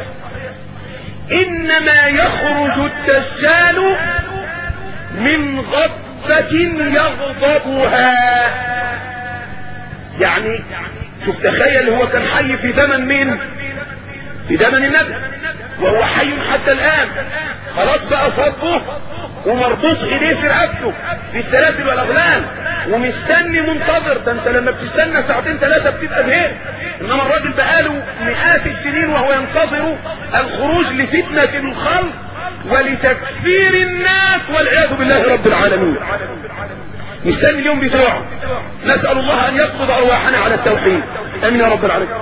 انما يخرج الدجال من غضبة يغضبها يعني شوف تخيل هو كان حي في زمن مين في زمن النبي وهو حي حتى الان خلاص بقى صبه ومربوط ايديه في رقبته في السلاسل والاغلال ومستني منتظر ده انت لما بتستنى ساعتين ثلاثه بتبقى زهقت انما الراجل بقاله مئات السنين وهو ينتظر الخروج لفتنه الخلق ولتكفير الناس والعياذ بالله رب العالمين مستني اليوم بتوعه نسأل الله ان يقبض ارواحنا على التوحيد امين يا رب العالمين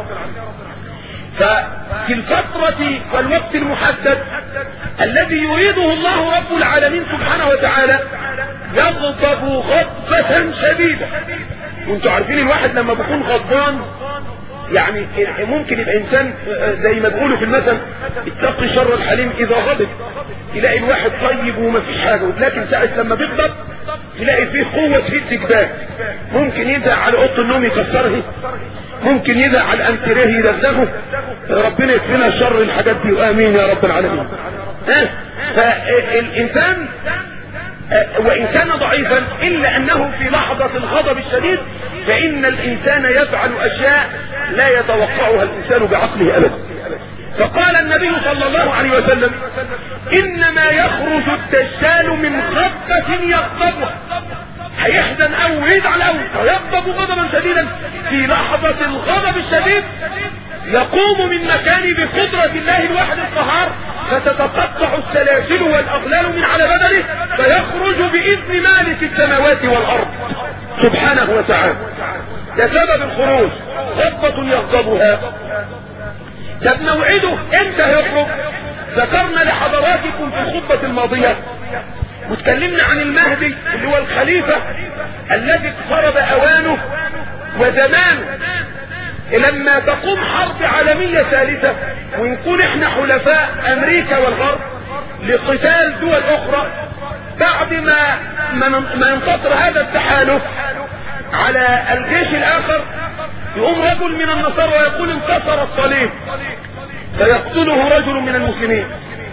ففي الفترة والوقت المحدد الذي يريده الله رب العالمين سبحانه وتعالى يغضب غضبة شديدة وانتوا عارفين الواحد لما بيكون غضبان يعني ممكن يبقى انسان زي ما بيقولوا في المثل اتقي شر الحليم اذا غضب تلاقي الواحد طيب وما فيش حاجه لكن ساعه لما بيغضب تلاقي فيه قوه في استكبار ممكن يدعى على اوضه النوم يكسرها ممكن يدعى على الانتريه يدغدغه ربنا يكفينا شر الحاجات دي امين يا رب العالمين ها فالانسان وإن كان ضعيفا إلا أنه في لحظة الغضب الشديد فإن الإنسان يفعل أشياء لا يتوقعها الإنسان بعقله أبدا فقال النبي صلى الله عليه وسلم إنما يخرج الدجال من غضبة يغضبها هيحزن أو يزعل أو فيغضب غضبا شديدا في لحظة الغضب الشديد يقوم من مكانه بقدرة الله الواحد القهار فتتقطع السلاسل والأغلال من على بدنه فيخرج بإذن مالك السماوات والأرض سبحانه وتعالى ده سبب الخروج غضبة يغضبها طب موعده امتى هيخرج ذكرنا لحضراتكم في الخطبة الماضية واتكلمنا عن المهدي اللي هو الخليفة الذي اقترب اوانه وزمانه لما تقوم حرب عالمية ثالثة ونكون احنا حلفاء امريكا والغرب لقتال دول اخرى بعد ما ما ينتصر هذا التحالف على الجيش الاخر يقوم رجل من النصارى ويقول انتصر الصليب فيقتله رجل من المسلمين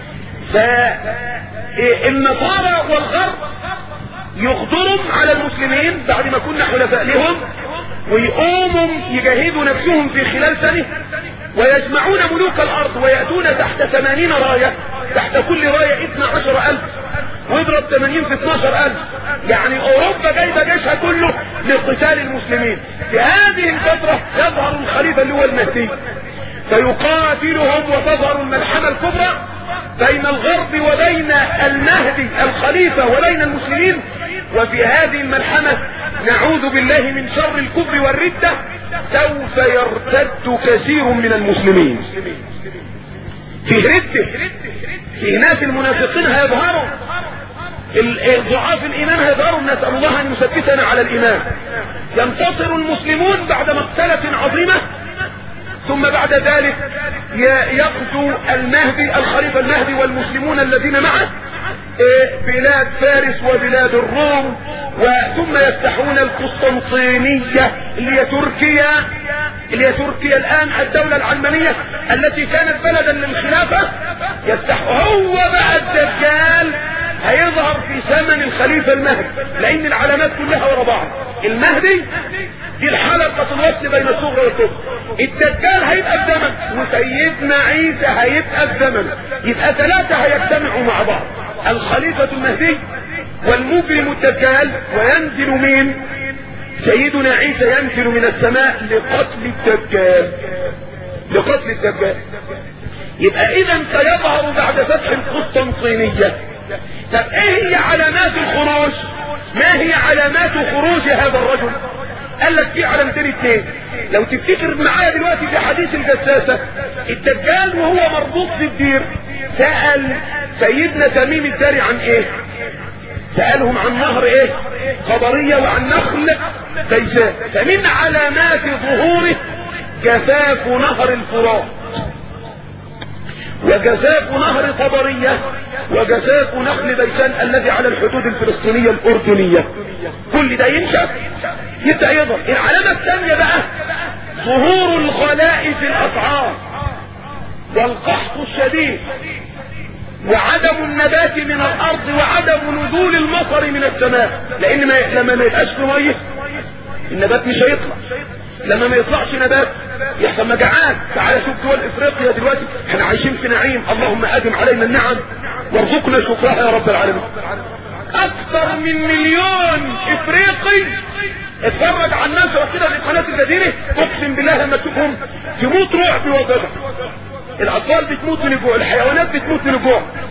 فالنصارى والغرب يغدرهم على المسلمين بعد ما كنا حلفاء لهم ويقوموا يجاهدوا نفسهم في خلال سنة ويجمعون ملوك الأرض ويأتون تحت ثمانين راية تحت كل راية اثنى عشر ألف واضرب 80 في 12 ألف يعني أوروبا جايبة جيشها كله لقتال المسلمين في هذه الفترة يظهر الخليفة اللي هو المهدي فيقاتلهم وتظهر الملحمة الكبرى بين الغرب وبين المهدي الخليفة وبين المسلمين وفي هذه الملحمة نعوذ بالله من شر الكفر والردة سوف يرتد كثير من المسلمين فيه ردة فيه ناس المنافقين هيظهروا ضعاف الايمان هيظهروا نسأل الله ان يثبتنا على الايمان ينتصر المسلمون بعد مقتلة عظيمة ثم بعد ذلك يغزو المهدي الخليفة المهدي والمسلمون الذين معه بلاد فارس وبلاد الروم وثم يفتحون القسطنطينية اللي هي تركيا اللي هي تركيا الآن الدولة العلمانية التي كانت بلدا للخلافة يفتح هو بقى الدجال هيظهر في زمن الخليفة المهدي لأن العلامات كلها ورا بعض المهدي دي الحلقة الوصل بين الصغرى والكبرى الدجال هيبقى في زمن وسيدنا عيسى هيبقى في زمن يبقى ثلاثة هيجتمعوا مع بعض الخليفة المهدي والمجرم الدجال وينزل مين سيدنا عيسى ينزل من السماء لقتل الدجال لقتل الدجال يبقى اذا سيظهر بعد فتح القسطنطينية طب ايه هي علامات الخروج ما هي علامات خروج هذا الرجل قال لك في علامتين اثنين لو تفتكر معايا دلوقتي في حديث الجساسة الدجال وهو مربوط في الدير سأل سيدنا تميم الداري عن ايه سألهم عن نهر ايه قبرية وعن نخل بيساء فمن علامات ظهوره جفاف نهر الفرات وجزاف نهر طبرية وجزاف نخل بيسان الذي على الحدود الفلسطينية الأردنية كل ده ينشف يبدأ يظهر العلامة الثانية بقى ظهور الغلاء في الأسعار والقحط الشديد وعدم النبات من الأرض وعدم نزول المطر من السماء لأن ما لما ما يبقاش في مية النبات مش هيطلع لما ما يطلعش نبات يحصل مجاعات تعال شوف دول افريقيا دلوقتي احنا عايشين في نعيم اللهم ادم علينا النعم وارزقنا شكرها يا رب العالمين اكثر من مليون افريقي اتفرج على الناس كده في قناه الجزيره اقسم بالله لما تشوفهم تموت رعب وجدع الاطفال بتموت من الجوع الحيوانات بتموت من الجوع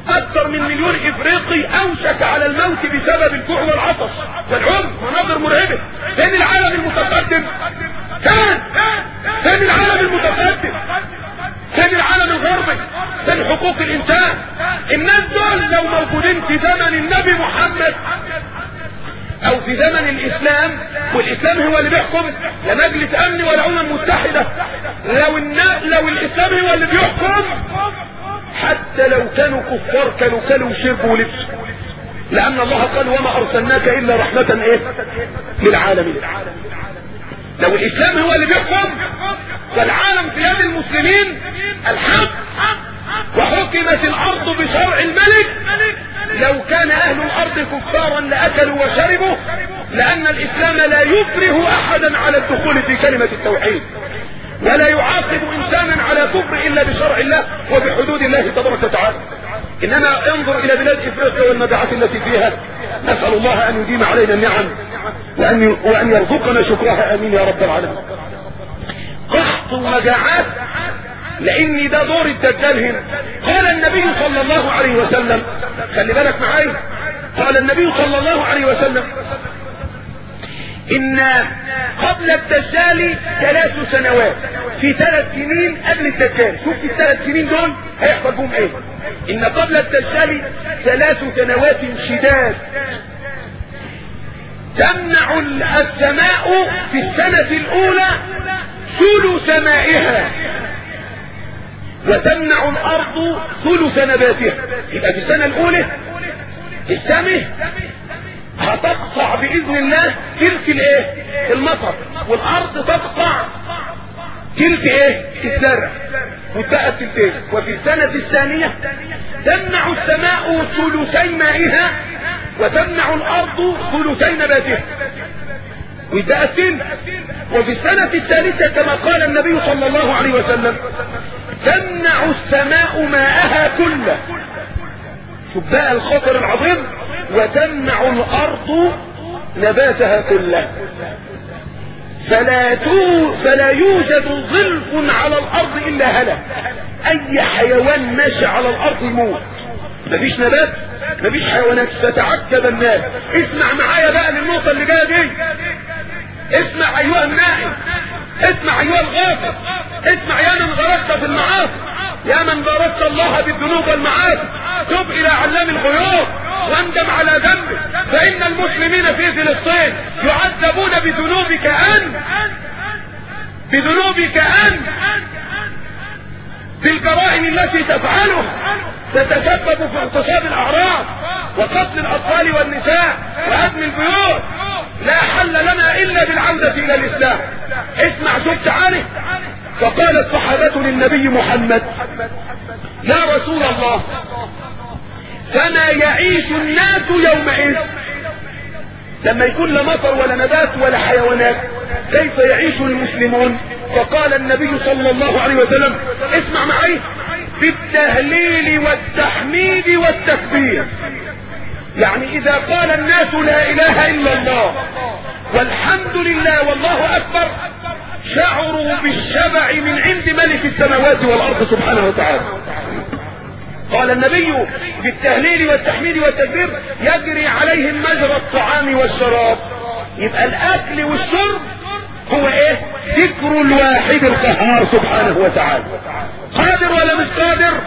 اكثر من مليون افريقي اوشك على الموت بسبب الجوع والعطش والعم مناظر مرعبة فين العالم المتقدم فين فين العالم المتقدم فين العالم الغربي فين حقوق الانسان الناس دول لو موجودين في زمن النبي محمد او في زمن الاسلام والاسلام هو اللي بيحكم لا مجلس امن ولا امم متحده لو النا... لو الاسلام هو اللي بيحكم حتى لو كانوا كفار كانوا كلوا وشربوا ولبسوا لان الله قال وما ارسلناك الا رحمه ايه للعالمين لو الاسلام هو اللي بيحكم والعالم في يد المسلمين الحق وحكمت الارض بشرع الملك لو كان اهل الارض كفارا لاكلوا وشربوا لان الاسلام لا يكره احدا على الدخول في كلمة التوحيد ولا يعاقب انسانا على كفر الا بشرع الله وبحدود الله تبارك وتعالى انما انظر الى بلاد افريقيا والمجاعات التي فيها نسأل الله ان يديم علينا النعم وان, وأن يرزقنا شكرها امين يا رب العالمين قحط ومجاعات لان ده دور الدجال هنا قال النبي صلى الله عليه وسلم خلي بالك معايا قال النبي صلى الله عليه وسلم ان قبل الدجال ثلاث سنوات في ثلاث سنين قبل الدجال شوف في الثلاث سنين دول هيحصل بهم ايه ان قبل الدجال ثلاث سنوات شداد تمنع السماء في السنة الاولى ثلث مائها وتمنع الارض ثلث نباتها يبقى في السنة الاولى السماء هتقطع باذن الله تلك الايه المطر والارض تقطع تلك ايه الزرع وتبقى التلتين وفي السنة الثانية تمنع السماء ثلثي مائها وتمنع الارض ثلثي نباتها ويبقى التلت وفي السنة الثالثة كما قال النبي صلى الله عليه وسلم تمنع السماء ماءها كله شوف بقى الخطر العظيم وتمنع الارض نباتها كله فلا, تو فلا يوجد ظلف على الارض الا هلك اي حيوان ماشي على الارض يموت مفيش نبات مفيش حيوانات فتعجب الناس اسمع معايا بقى للنقطة اللي جاية دي اسمع ايها النائم اسمع ايها الغافل اسمع يا من غرقت في المعاصي يا من باركت الله بالذنوب والمعاصي تب الى علام الغيوب واندم على ذنبك فان المسلمين في فلسطين يعذبون بذنوبك انت بذنوبك انت بالجرائم التي تفعلها تتسبب في اغتصاب الاعراض وقتل الاطفال والنساء وهدم البيوت لا حل لنا الا بالعودة الى الاسلام اسمع شوف تعالي فقال الصحابة للنبي محمد يا رسول الله فما يعيش الناس يومئذ لما يكون لا مطر ولا نبات ولا حيوانات كيف يعيش المسلمون فقال النبي صلى الله عليه وسلم اسمع معي بالتهليل والتحميد والتكبير يعني اذا قال الناس لا اله الا الله والحمد لله والله اكبر شعروا بالشبع من عند ملك السماوات والارض سبحانه وتعالى قال النبي بالتهليل والتحميد والتكبير يجري عليهم مجرى الطعام والشراب يبقى الاكل والشرب هو ايه ذكر الواحد القهار سبحانه وتعالى قادر ولا مش قادر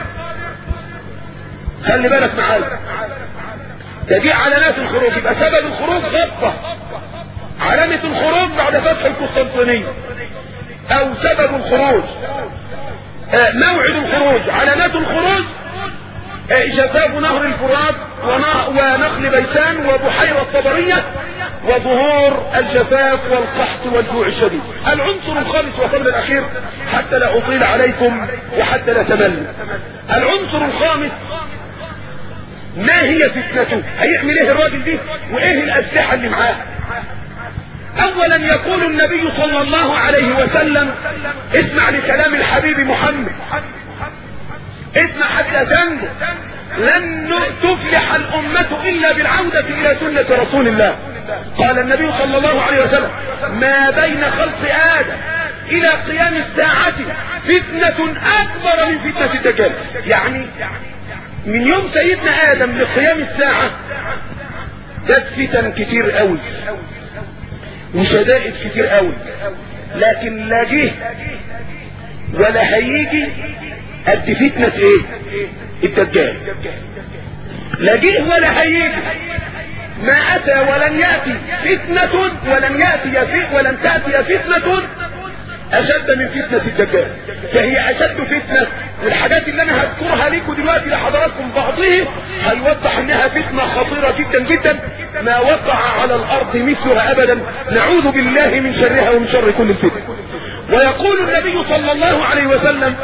خلي بالك معايا ده دي علامات الخروج يبقى سبب الخروج غطة علامة الخروج بعد فتح القسطنطينية او سبب الخروج آه موعد الخروج علامات الخروج آه جفاف نهر الفرات ونخل بيسان وبحيرة طبرية وظهور الجفاف والقحط والجوع الشديد العنصر الخامس وقبل الاخير حتى لا اطيل عليكم وحتى لا تمل العنصر الخامس ما هي فتنته هيعمل ايه الراجل دي وايه الاسلحة اللي معاه اولا يقول النبي صلى الله عليه وسلم اسمع لكلام الحبيب محمد اسمع حتى تنجو لن تفلح الامة الا بالعودة الى سنة رسول الله قال النبي صلى الله عليه وسلم ما بين خلق ادم الى قيام الساعة فتنة اكبر من فتنة الدجال يعني من يوم سيدنا ادم لقيام الساعة جت فتن كتير قوي وشدائد كتير قوي لكن لا جه ولا هيجي قد فتنة ايه الدجال لا جه ولا هيجي ما اتى ولن ياتي فتنة ولن ياتي في ولن تاتي فتنة اشد من فتنة الدجال فهي اشد فتنة والحاجات اللي انا هذكرها لكم دلوقتي لحضراتكم بعضه هيوضح انها فتنة خطيرة جدا جدا ما وقع على الارض مثلها ابدا نعوذ بالله من شرها ومن شر كل الفتن ويقول النبي صلى الله عليه وسلم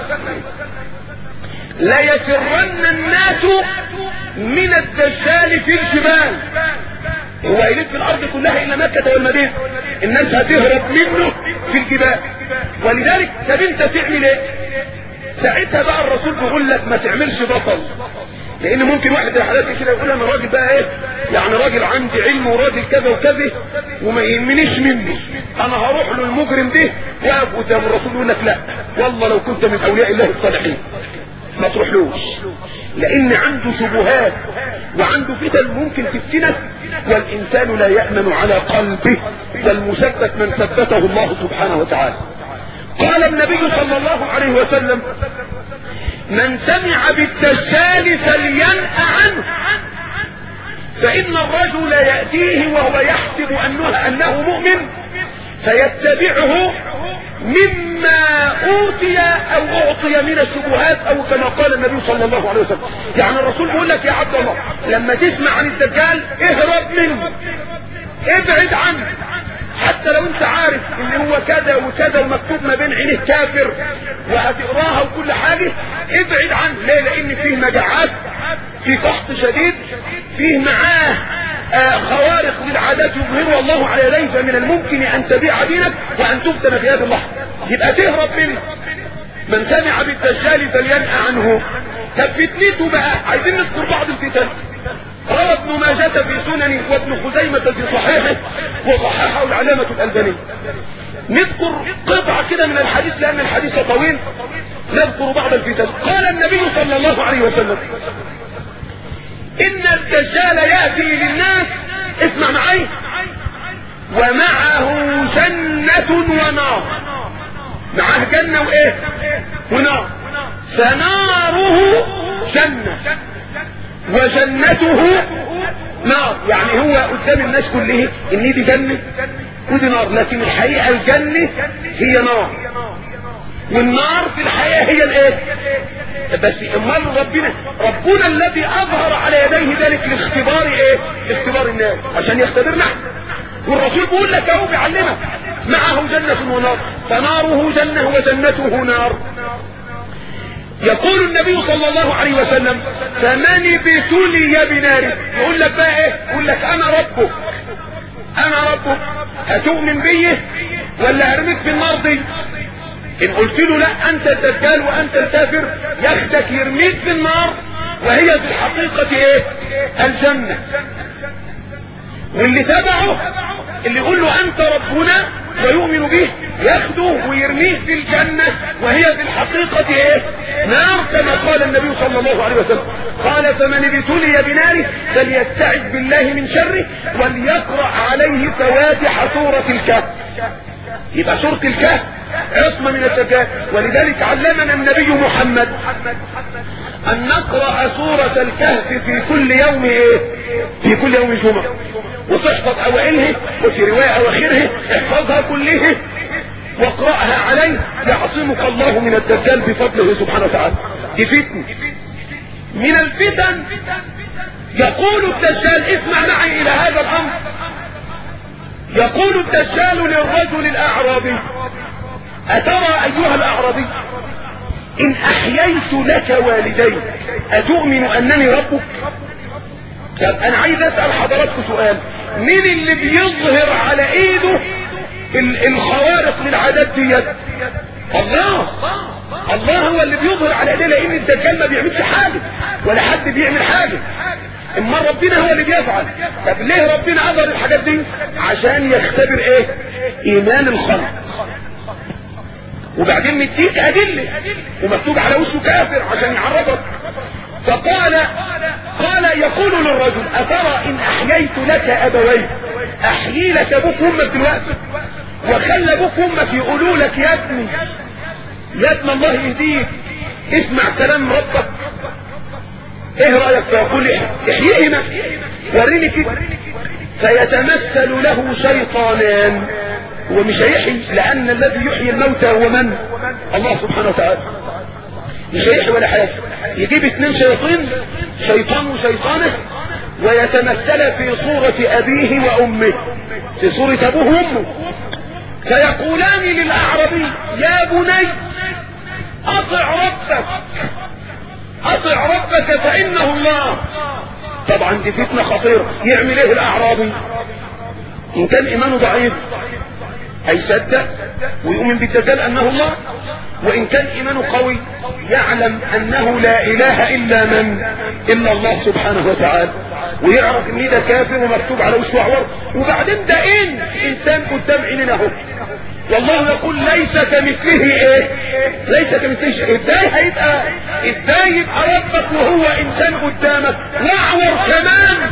لا يفرن الناس من الدجال في الجبال هو يلف في الارض كلها الا مكة والمدينة الناس هتهرب منه في الجبال ولذلك طب انت تعمل ايه ساعتها بقى الرسول بيقول لك ما تعملش بطل لان ممكن واحد زي حالاتي كده يقول انا راجل بقى ايه يعني راجل عندي علم وراجل كذا وكذا وما يهمنيش منه انا هروح له المجرم ده واقف قدام الرسول يقول لك لا والله لو كنت من اولياء الله الصالحين ما تروحلوش لان عنده شبهات وعنده فتن ممكن تفتنك والانسان لا يأمن على قلبه والمثبت من ثبته الله سبحانه وتعالى قال النبي صلى الله عليه وسلم من سمع بالدجال فلينأ عنه فإن الرجل يأتيه وهو يحسب أنه, أنه مؤمن فيتبعه مما أوتي أو أعطي من الشبهات أو كما قال النبي صلى الله عليه وسلم يعني الرسول بيقول لك يا عبد الله لما تسمع عن الدجال اهرب منه ابعد عنه حتى لو انت عارف ان هو كذا وكذا ومكتوب ما بين عينيه كافر وهتقراها وكل حاجة ابعد عنه ليه لان فيه مجاعات في قحط شديد فيه معاه آه خوارق للعادات يظهرها الله على يديه فمن الممكن ان تبيع دينك وان تفتن في هذه اللحظة يبقى تهرب منه من سمع بالدجال فلينأى عنه طب فتنته بقى عايزين نذكر بعض الفتن روى ابن ماجة في سننه وابن خزيمة في صحيحه وصححه العلامة الألبانية نذكر قطعة كده من الحديث لأن الحديث طويل نذكر بعض الفتن قال النبي صلى الله عليه وسلم إن الدجال يأتي للناس اسمع معي ومعه جنة ونار معاه جنة وإيه ونار فناره جنة وجنته نار يعني هو قدام الناس كله ان دي جنة ودي نار لكن الحقيقة الجنة هي نار والنار في الحقيقة هي الايه بس امال ربنا ربنا الذي اظهر على يديه ذلك لاختبار ايه لاختبار الناس عشان يختبرنا والرسول بيقول لك اهو بيعلمك معه جنة ونار فناره جنة وجنته نار يقول النبي صلى الله عليه وسلم فمن ابتلي بنار يقول لك بقى ايه يقول لك انا ربك انا ربك هتؤمن بي ولا ارميك في النار دي ان قلت له لا انت الدجال وانت الكافر ياخدك يرميك في النار وهي في الحقيقة ايه الجنة واللي تبعه اللي يقول له انت ربنا ويؤمن به ياخده ويرميه في الجنة وهي في الحقيقة ايه نار كما قال النبي صلى الله عليه وسلم قال فمن ابتلي بناره فليستعذ بالله من شره وليقرأ عليه فواتح سورة الكهف يبقى سورة الكهف عصمة من الدجال ولذلك علمنا النبي محمد ان نقرأ سورة الكهف في كل يوم ايه في كل يوم جمعة وتحفظ اوائلها وفي رواية اواخرها احفظها كلها واقرأها عليه يعصمك الله من الدجال بفضله سبحانه وتعالى دي فتنة من الفتن يقول الدجال اسمع معي الى هذا الامر يقول الدجال للرجل الاعرابي اترى ايها الاعرابي ان احييت لك والديك اتؤمن انني ربك طب انا عايز اسأل حضراتكم سؤال مين اللي بيظهر على ايده الخوارق للعادات ديت الله الله هو اللي بيظهر على ايديه لان الدجال ما بيعملش حاجة ولا حد بيعمل حاجة اما ربنا هو اللي بيفعل طب ليه ربنا اظهر الحاجات دي عشان يختبر ايه ايمان الخلق وبعدين مديك ادله ومكتوب على وشه كافر عشان يعرفك فقال قال يقول للرجل أترى إن أحييت لك أبويك أحيي لك أبوك وأمك دلوقتي وخلى أبوك وأمك يقولوا لك يا ابني يا ابن الله يهديك اسمع كلام ربك ايه رأيك فيقول احييهما وريني كده فيتمثل له شيطانان هو مش هيحيي لأن الذي يحيي الموتى هو من الله سبحانه وتعالى مش هيحيي ولا حاجة يجيب اثنين شياطين شيطان وشيطانه ويتمثل في صورة أبيه وأمه في صورة أبوه وأمه فيقولان للأعربي يا بني أطع ربك أطع ربك فإنه الله طبعا دي فتنة خطيرة يعمل ايه الأعرابي إن كان إيمانه ضعيف هيصدق ويؤمن بالدجال أنه الله وإن كان إيمانه قوي يعلم أنه لا إله إلا من إلا الله سبحانه وتعالى ويعرف إن ده كافر ومكتوب على وشه أعور وبعدين ده إن إنسان قدام عيننا أهو والله يقول ليس كمثله ايه ليس كمثله شيء ازاي هيبقى ازاي يبقى ربك وهو انسان قدامك واعور كمان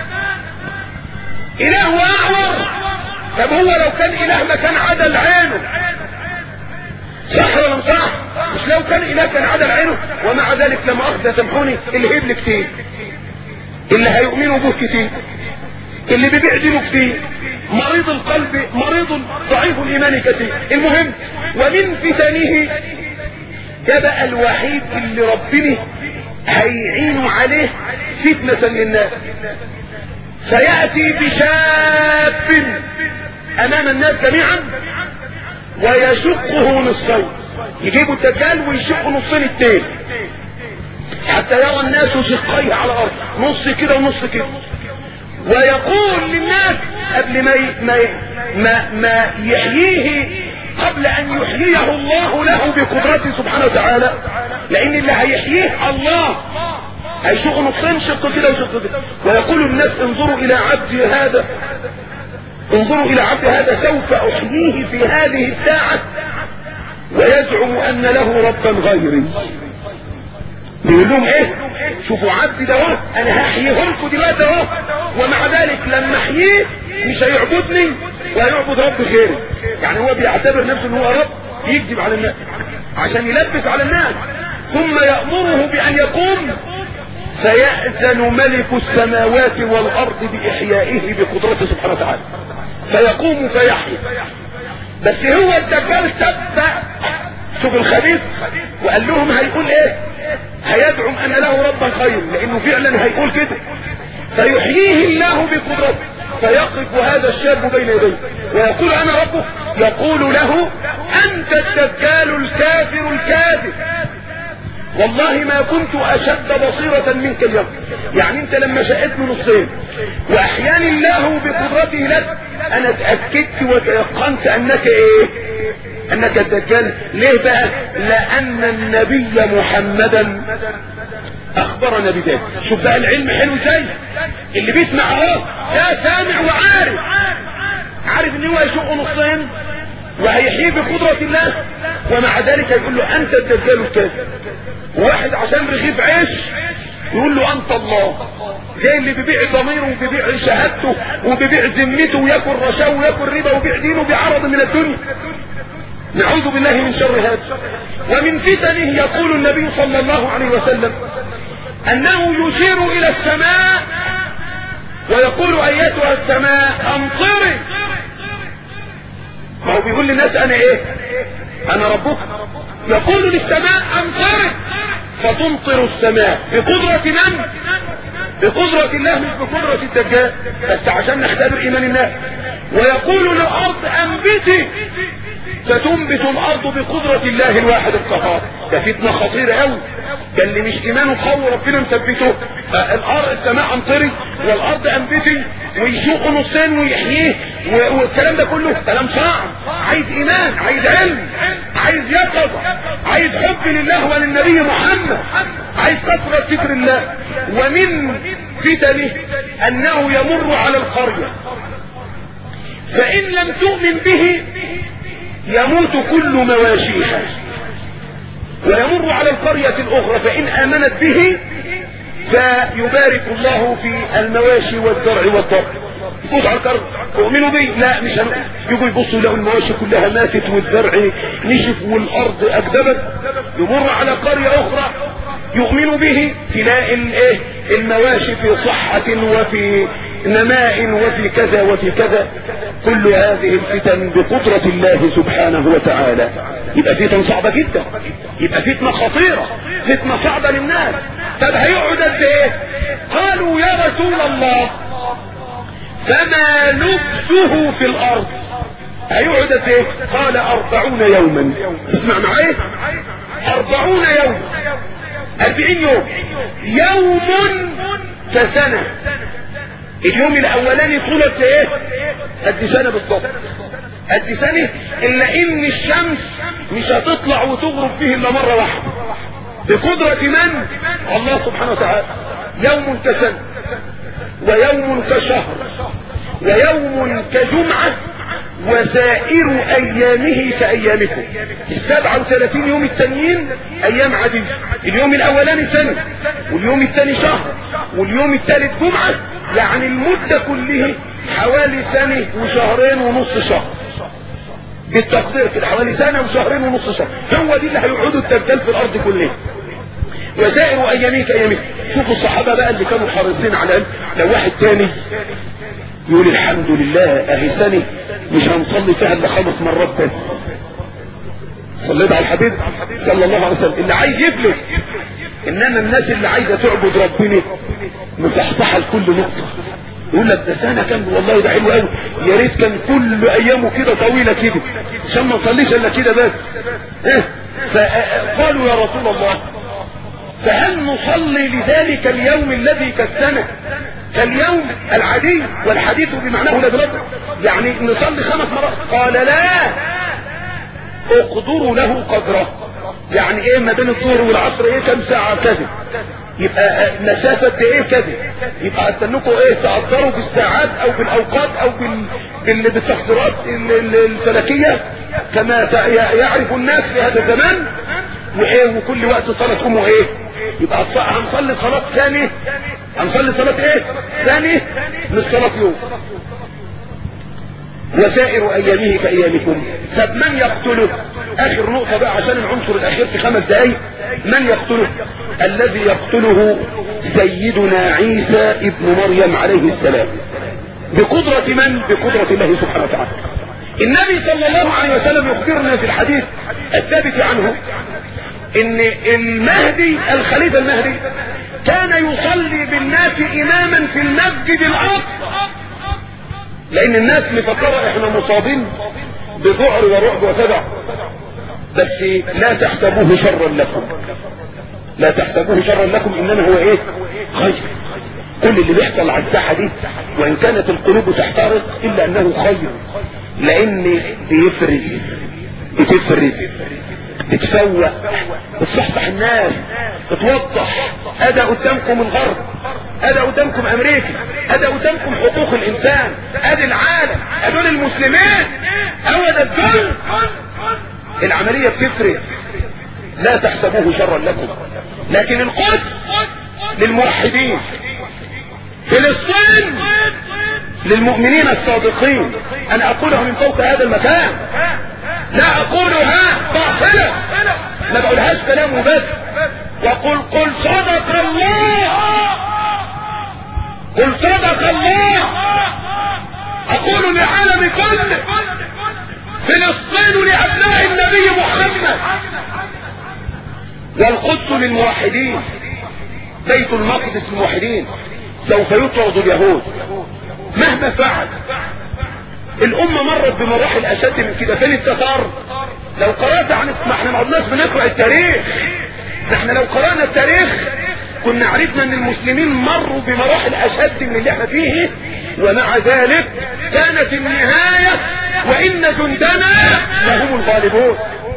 اله واعور طب هو لو كان اله ما كان عدل عينه صح ولا مش صح مش لو كان اله كان عدل عينه ومع ذلك لما اخذ سامحوني الهبل كتير اللي هيؤمنوا به كتير اللي بيبيع دينه كتير مريض القلب مريض ضعيف الايمان كثير المهم ومن فتنه ده بقى الوحيد اللي ربنا هيعين عليه فتنة للناس سيأتي بشاب امام الناس جميعا ويشقه نصين يجيبوا الدجال ويشقوا نصين التين حتى يرى الناس شقيه على الارض نص كده ونص كده ويقول للناس قبل ما ما ما, ما يحييه قبل ان يحييه الله له بقدرته سبحانه وتعالى لان اللي هيحييه الله هيشق نصين شق كده وشق كده ويقول الناس انظروا الى عبدي هذا انظروا الى عبد هذا سوف احييه في هذه الساعة ويزعم ان له ربا غيري بيقول لهم ايه شوفوا عبدي ده اهو انا هحييه لكم دلوقتي اهو ومع ذلك لما احييه مش هيعبدني وهيعبد رب غيري يعني هو بيعتبر نفسه ان هو رب يكذب على الناس عشان يلبس على الناس ثم يأمره بأن يقوم فيأذن ملك السماوات والأرض بإحيائه بقدرته سبحانه وتعالى فيقوم فيحيي بس هو الدجال تبع شوف الخبيث وقال لهم هيقول ايه هيدعم ان له ربا خير لانه فعلا هيقول كده فيحييه الله بقدرته فيقف هذا الشاب بين يديه ويقول انا ربك يقول له انت الدجال الكافر الكاذب والله ما كنت اشد بصيرة منك اليوم يعني انت لما شقتني نصين واحياني الله بقدرته لك انا اتأكدت وتيقنت انك ايه انك الدجال ليه بقى لان النبي محمدا اخبرنا بذلك شوف بقى العلم حلو ازاي اللي بيسمع اهو ده سامع وعارف عارف ان هو يشق نصين وهيحييه بقدرة الله ومع ذلك يقول له انت الدجال الكاذب واحد عشان رغيف عيش يقول له انت الله زي اللي بيبيع ضميره وبيبيع شهادته وبيبيع ذمته وياكل رشاوى وياكل ربا وبيع دينه بعرض من الدنيا نعوذ بالله من شر هذا ومن فتنه يقول النبي صلى الله عليه وسلم انه يشير الى السماء ويقول ايتها السماء امطري ما هو بيقول للناس انا ايه انا ربك يقول للسماء امطري فتمطر السماء بقدرة من بقدرة الله مش بقدرة الدجال بس عشان نختبر ايمان الناس ويقول للارض انبتي فتنبت الارض بقدرة الله الواحد القهار ده فتنة خطيرة قوي ده اللي مش ايمانه قوي ربنا مثبته الارض السماء امطري والارض انبتي ويشوق نصين ويحييه والكلام ده كله كلام صعب عايز ايمان عايز علم عايز يقظة عايز حب لله وللنبي محمد عايز كثرة ذكر الله ومن فتنه انه يمر على القرية فان لم تؤمن به يموت كل مواشيها ويمر على القرية الأخرى فإن آمنت به فيبارك الله في المواشي والزرع والضرع يقول على الكرب تؤمنوا بي لا مش هنؤمن يجوا يبصوا يلاقوا المواشي كلها ماتت والزرع نشف والارض اكدبت يمر على قرية اخرى يؤمن به تلاقي الايه المواشي في صحة وفي نماء وفي كذا وفي كذا كل هذه الفتن بقدرة الله سبحانه وتعالى يبقى فتن صعبة جدا يبقى فتنة خطيرة فتنة صعبة للناس طب هيقعد قد ايه قالوا يا رسول الله فما لبسه في الارض هيقعد قد ايه قال اربعون يوما اسمع معايا اربعون يوما اربعين يوم يوم كسنة اليوم الاولاني طولة ايه قد سنة بالضبط قد سنة الا ان الشمس مش هتطلع وتغرب فيه الا مرة واحدة بقدرة من الله سبحانه وتعالى يوم كسنة ويوم كشهر ويوم كجمعة وسائر ايامه كايامكم السبعة وثلاثين يوم التانيين ايام عادية اليوم الاولاني سنة واليوم الثاني شهر واليوم الثالث جمعة يعني المدة كلها حوالي سنة وشهرين ونص شهر بالتقدير كده حوالي سنة وشهرين ونص شهر هو دي اللي هيقعدوا التبدال في الارض كلها وسائر ايامه كايامكم شوفوا الصحابة بقى اللي كانوا حريصين على لو واحد تاني يقول الحمد لله اهي سنة مش هنصلي فيها الا خمس مرات بس صليت على الحبيب صلى الله عليه وسلم اللي عايز يفلس انما الناس اللي عايزه تعبد ربنا مصحصحه لكل نقطه يقول لك ده سنه كان والله ده حلو قوي يا ريت كان كل ايامه كده طويله كده عشان ما نصليش الا كده بس إيه؟ فقالوا يا رسول الله فهل نصلي لذلك اليوم الذي كالسنه كاليوم العادي والحديث بمعناه لا بلد يعني نصلي خمس مرات قال لا اقدروا له قدره يعني ايه ما بين الظهر والعصر ايه كم ساعة كذا يبقى مسافة ايه كذا يبقى استنكم ايه تقدروا بالساعات او بالاوقات او بال... بال... بالتقديرات الفلكية كما يعرف الناس في هذا الزمان وايه وكل وقت صلاة تقوموا ايه يبقى هنصلي صلاة ثانية هنصلي صلاة ايه ثانية مش صلاة يوم وسائر ايامه كايامكم طب من يقتله اخر نقطة بقى عشان العنصر الاخير في خمس دقايق من يقتله الذي يقتله سيدنا عيسى ابن مريم عليه السلام بقدرة من بقدرة الله سبحانه وتعالى النبي صلى الله عليه وسلم يخبرنا في الحديث الثابت عنه ان المهدي الخليفة المهدي كان يصلي بالناس اماما في المسجد الاقصى لان الناس مفكرة احنا مصابين بذعر ورعب وتبع بس لا تحسبوه شرا لكم لا تحسبوه شرا لكم انما هو ايه خير كل اللي بيحصل على الساحة دي وان كانت القلوب تحترق الا انه خير لان بيفرز بتفرز بتفوق بتصحصح الناس بتوضح ادى قدامكم الغرب ادى قدامكم امريكا ادى قدامكم حقوق الانسان ادي العالم ادول المسلمين هو ده الذل العملية بتفرق لا تحسبوه شرا لكم لكن القدس للموحدين فلسطين للمؤمنين الصادقين انا اقولها من فوق هذا المكان لا اقولها باطلة ما بقولهاش كلام وبس وقل قل صدق الله قل صدق الله اقول لعالم كله فلسطين لابناء النبي محمد والقدس للموحدين بيت المقدس للموحدين سوف يطرد اليهود مهما فعل الامة مرت بمراحل اشد من كده فين التتار لو قرأت عن ما احنا ما عدناش بنقرأ التاريخ احنا لو قرأنا التاريخ كنا عرفنا ان المسلمين مروا بمراحل اشد من اللي احنا فيه ومع ذلك كانت النهاية وان جندنا لهم الغالبون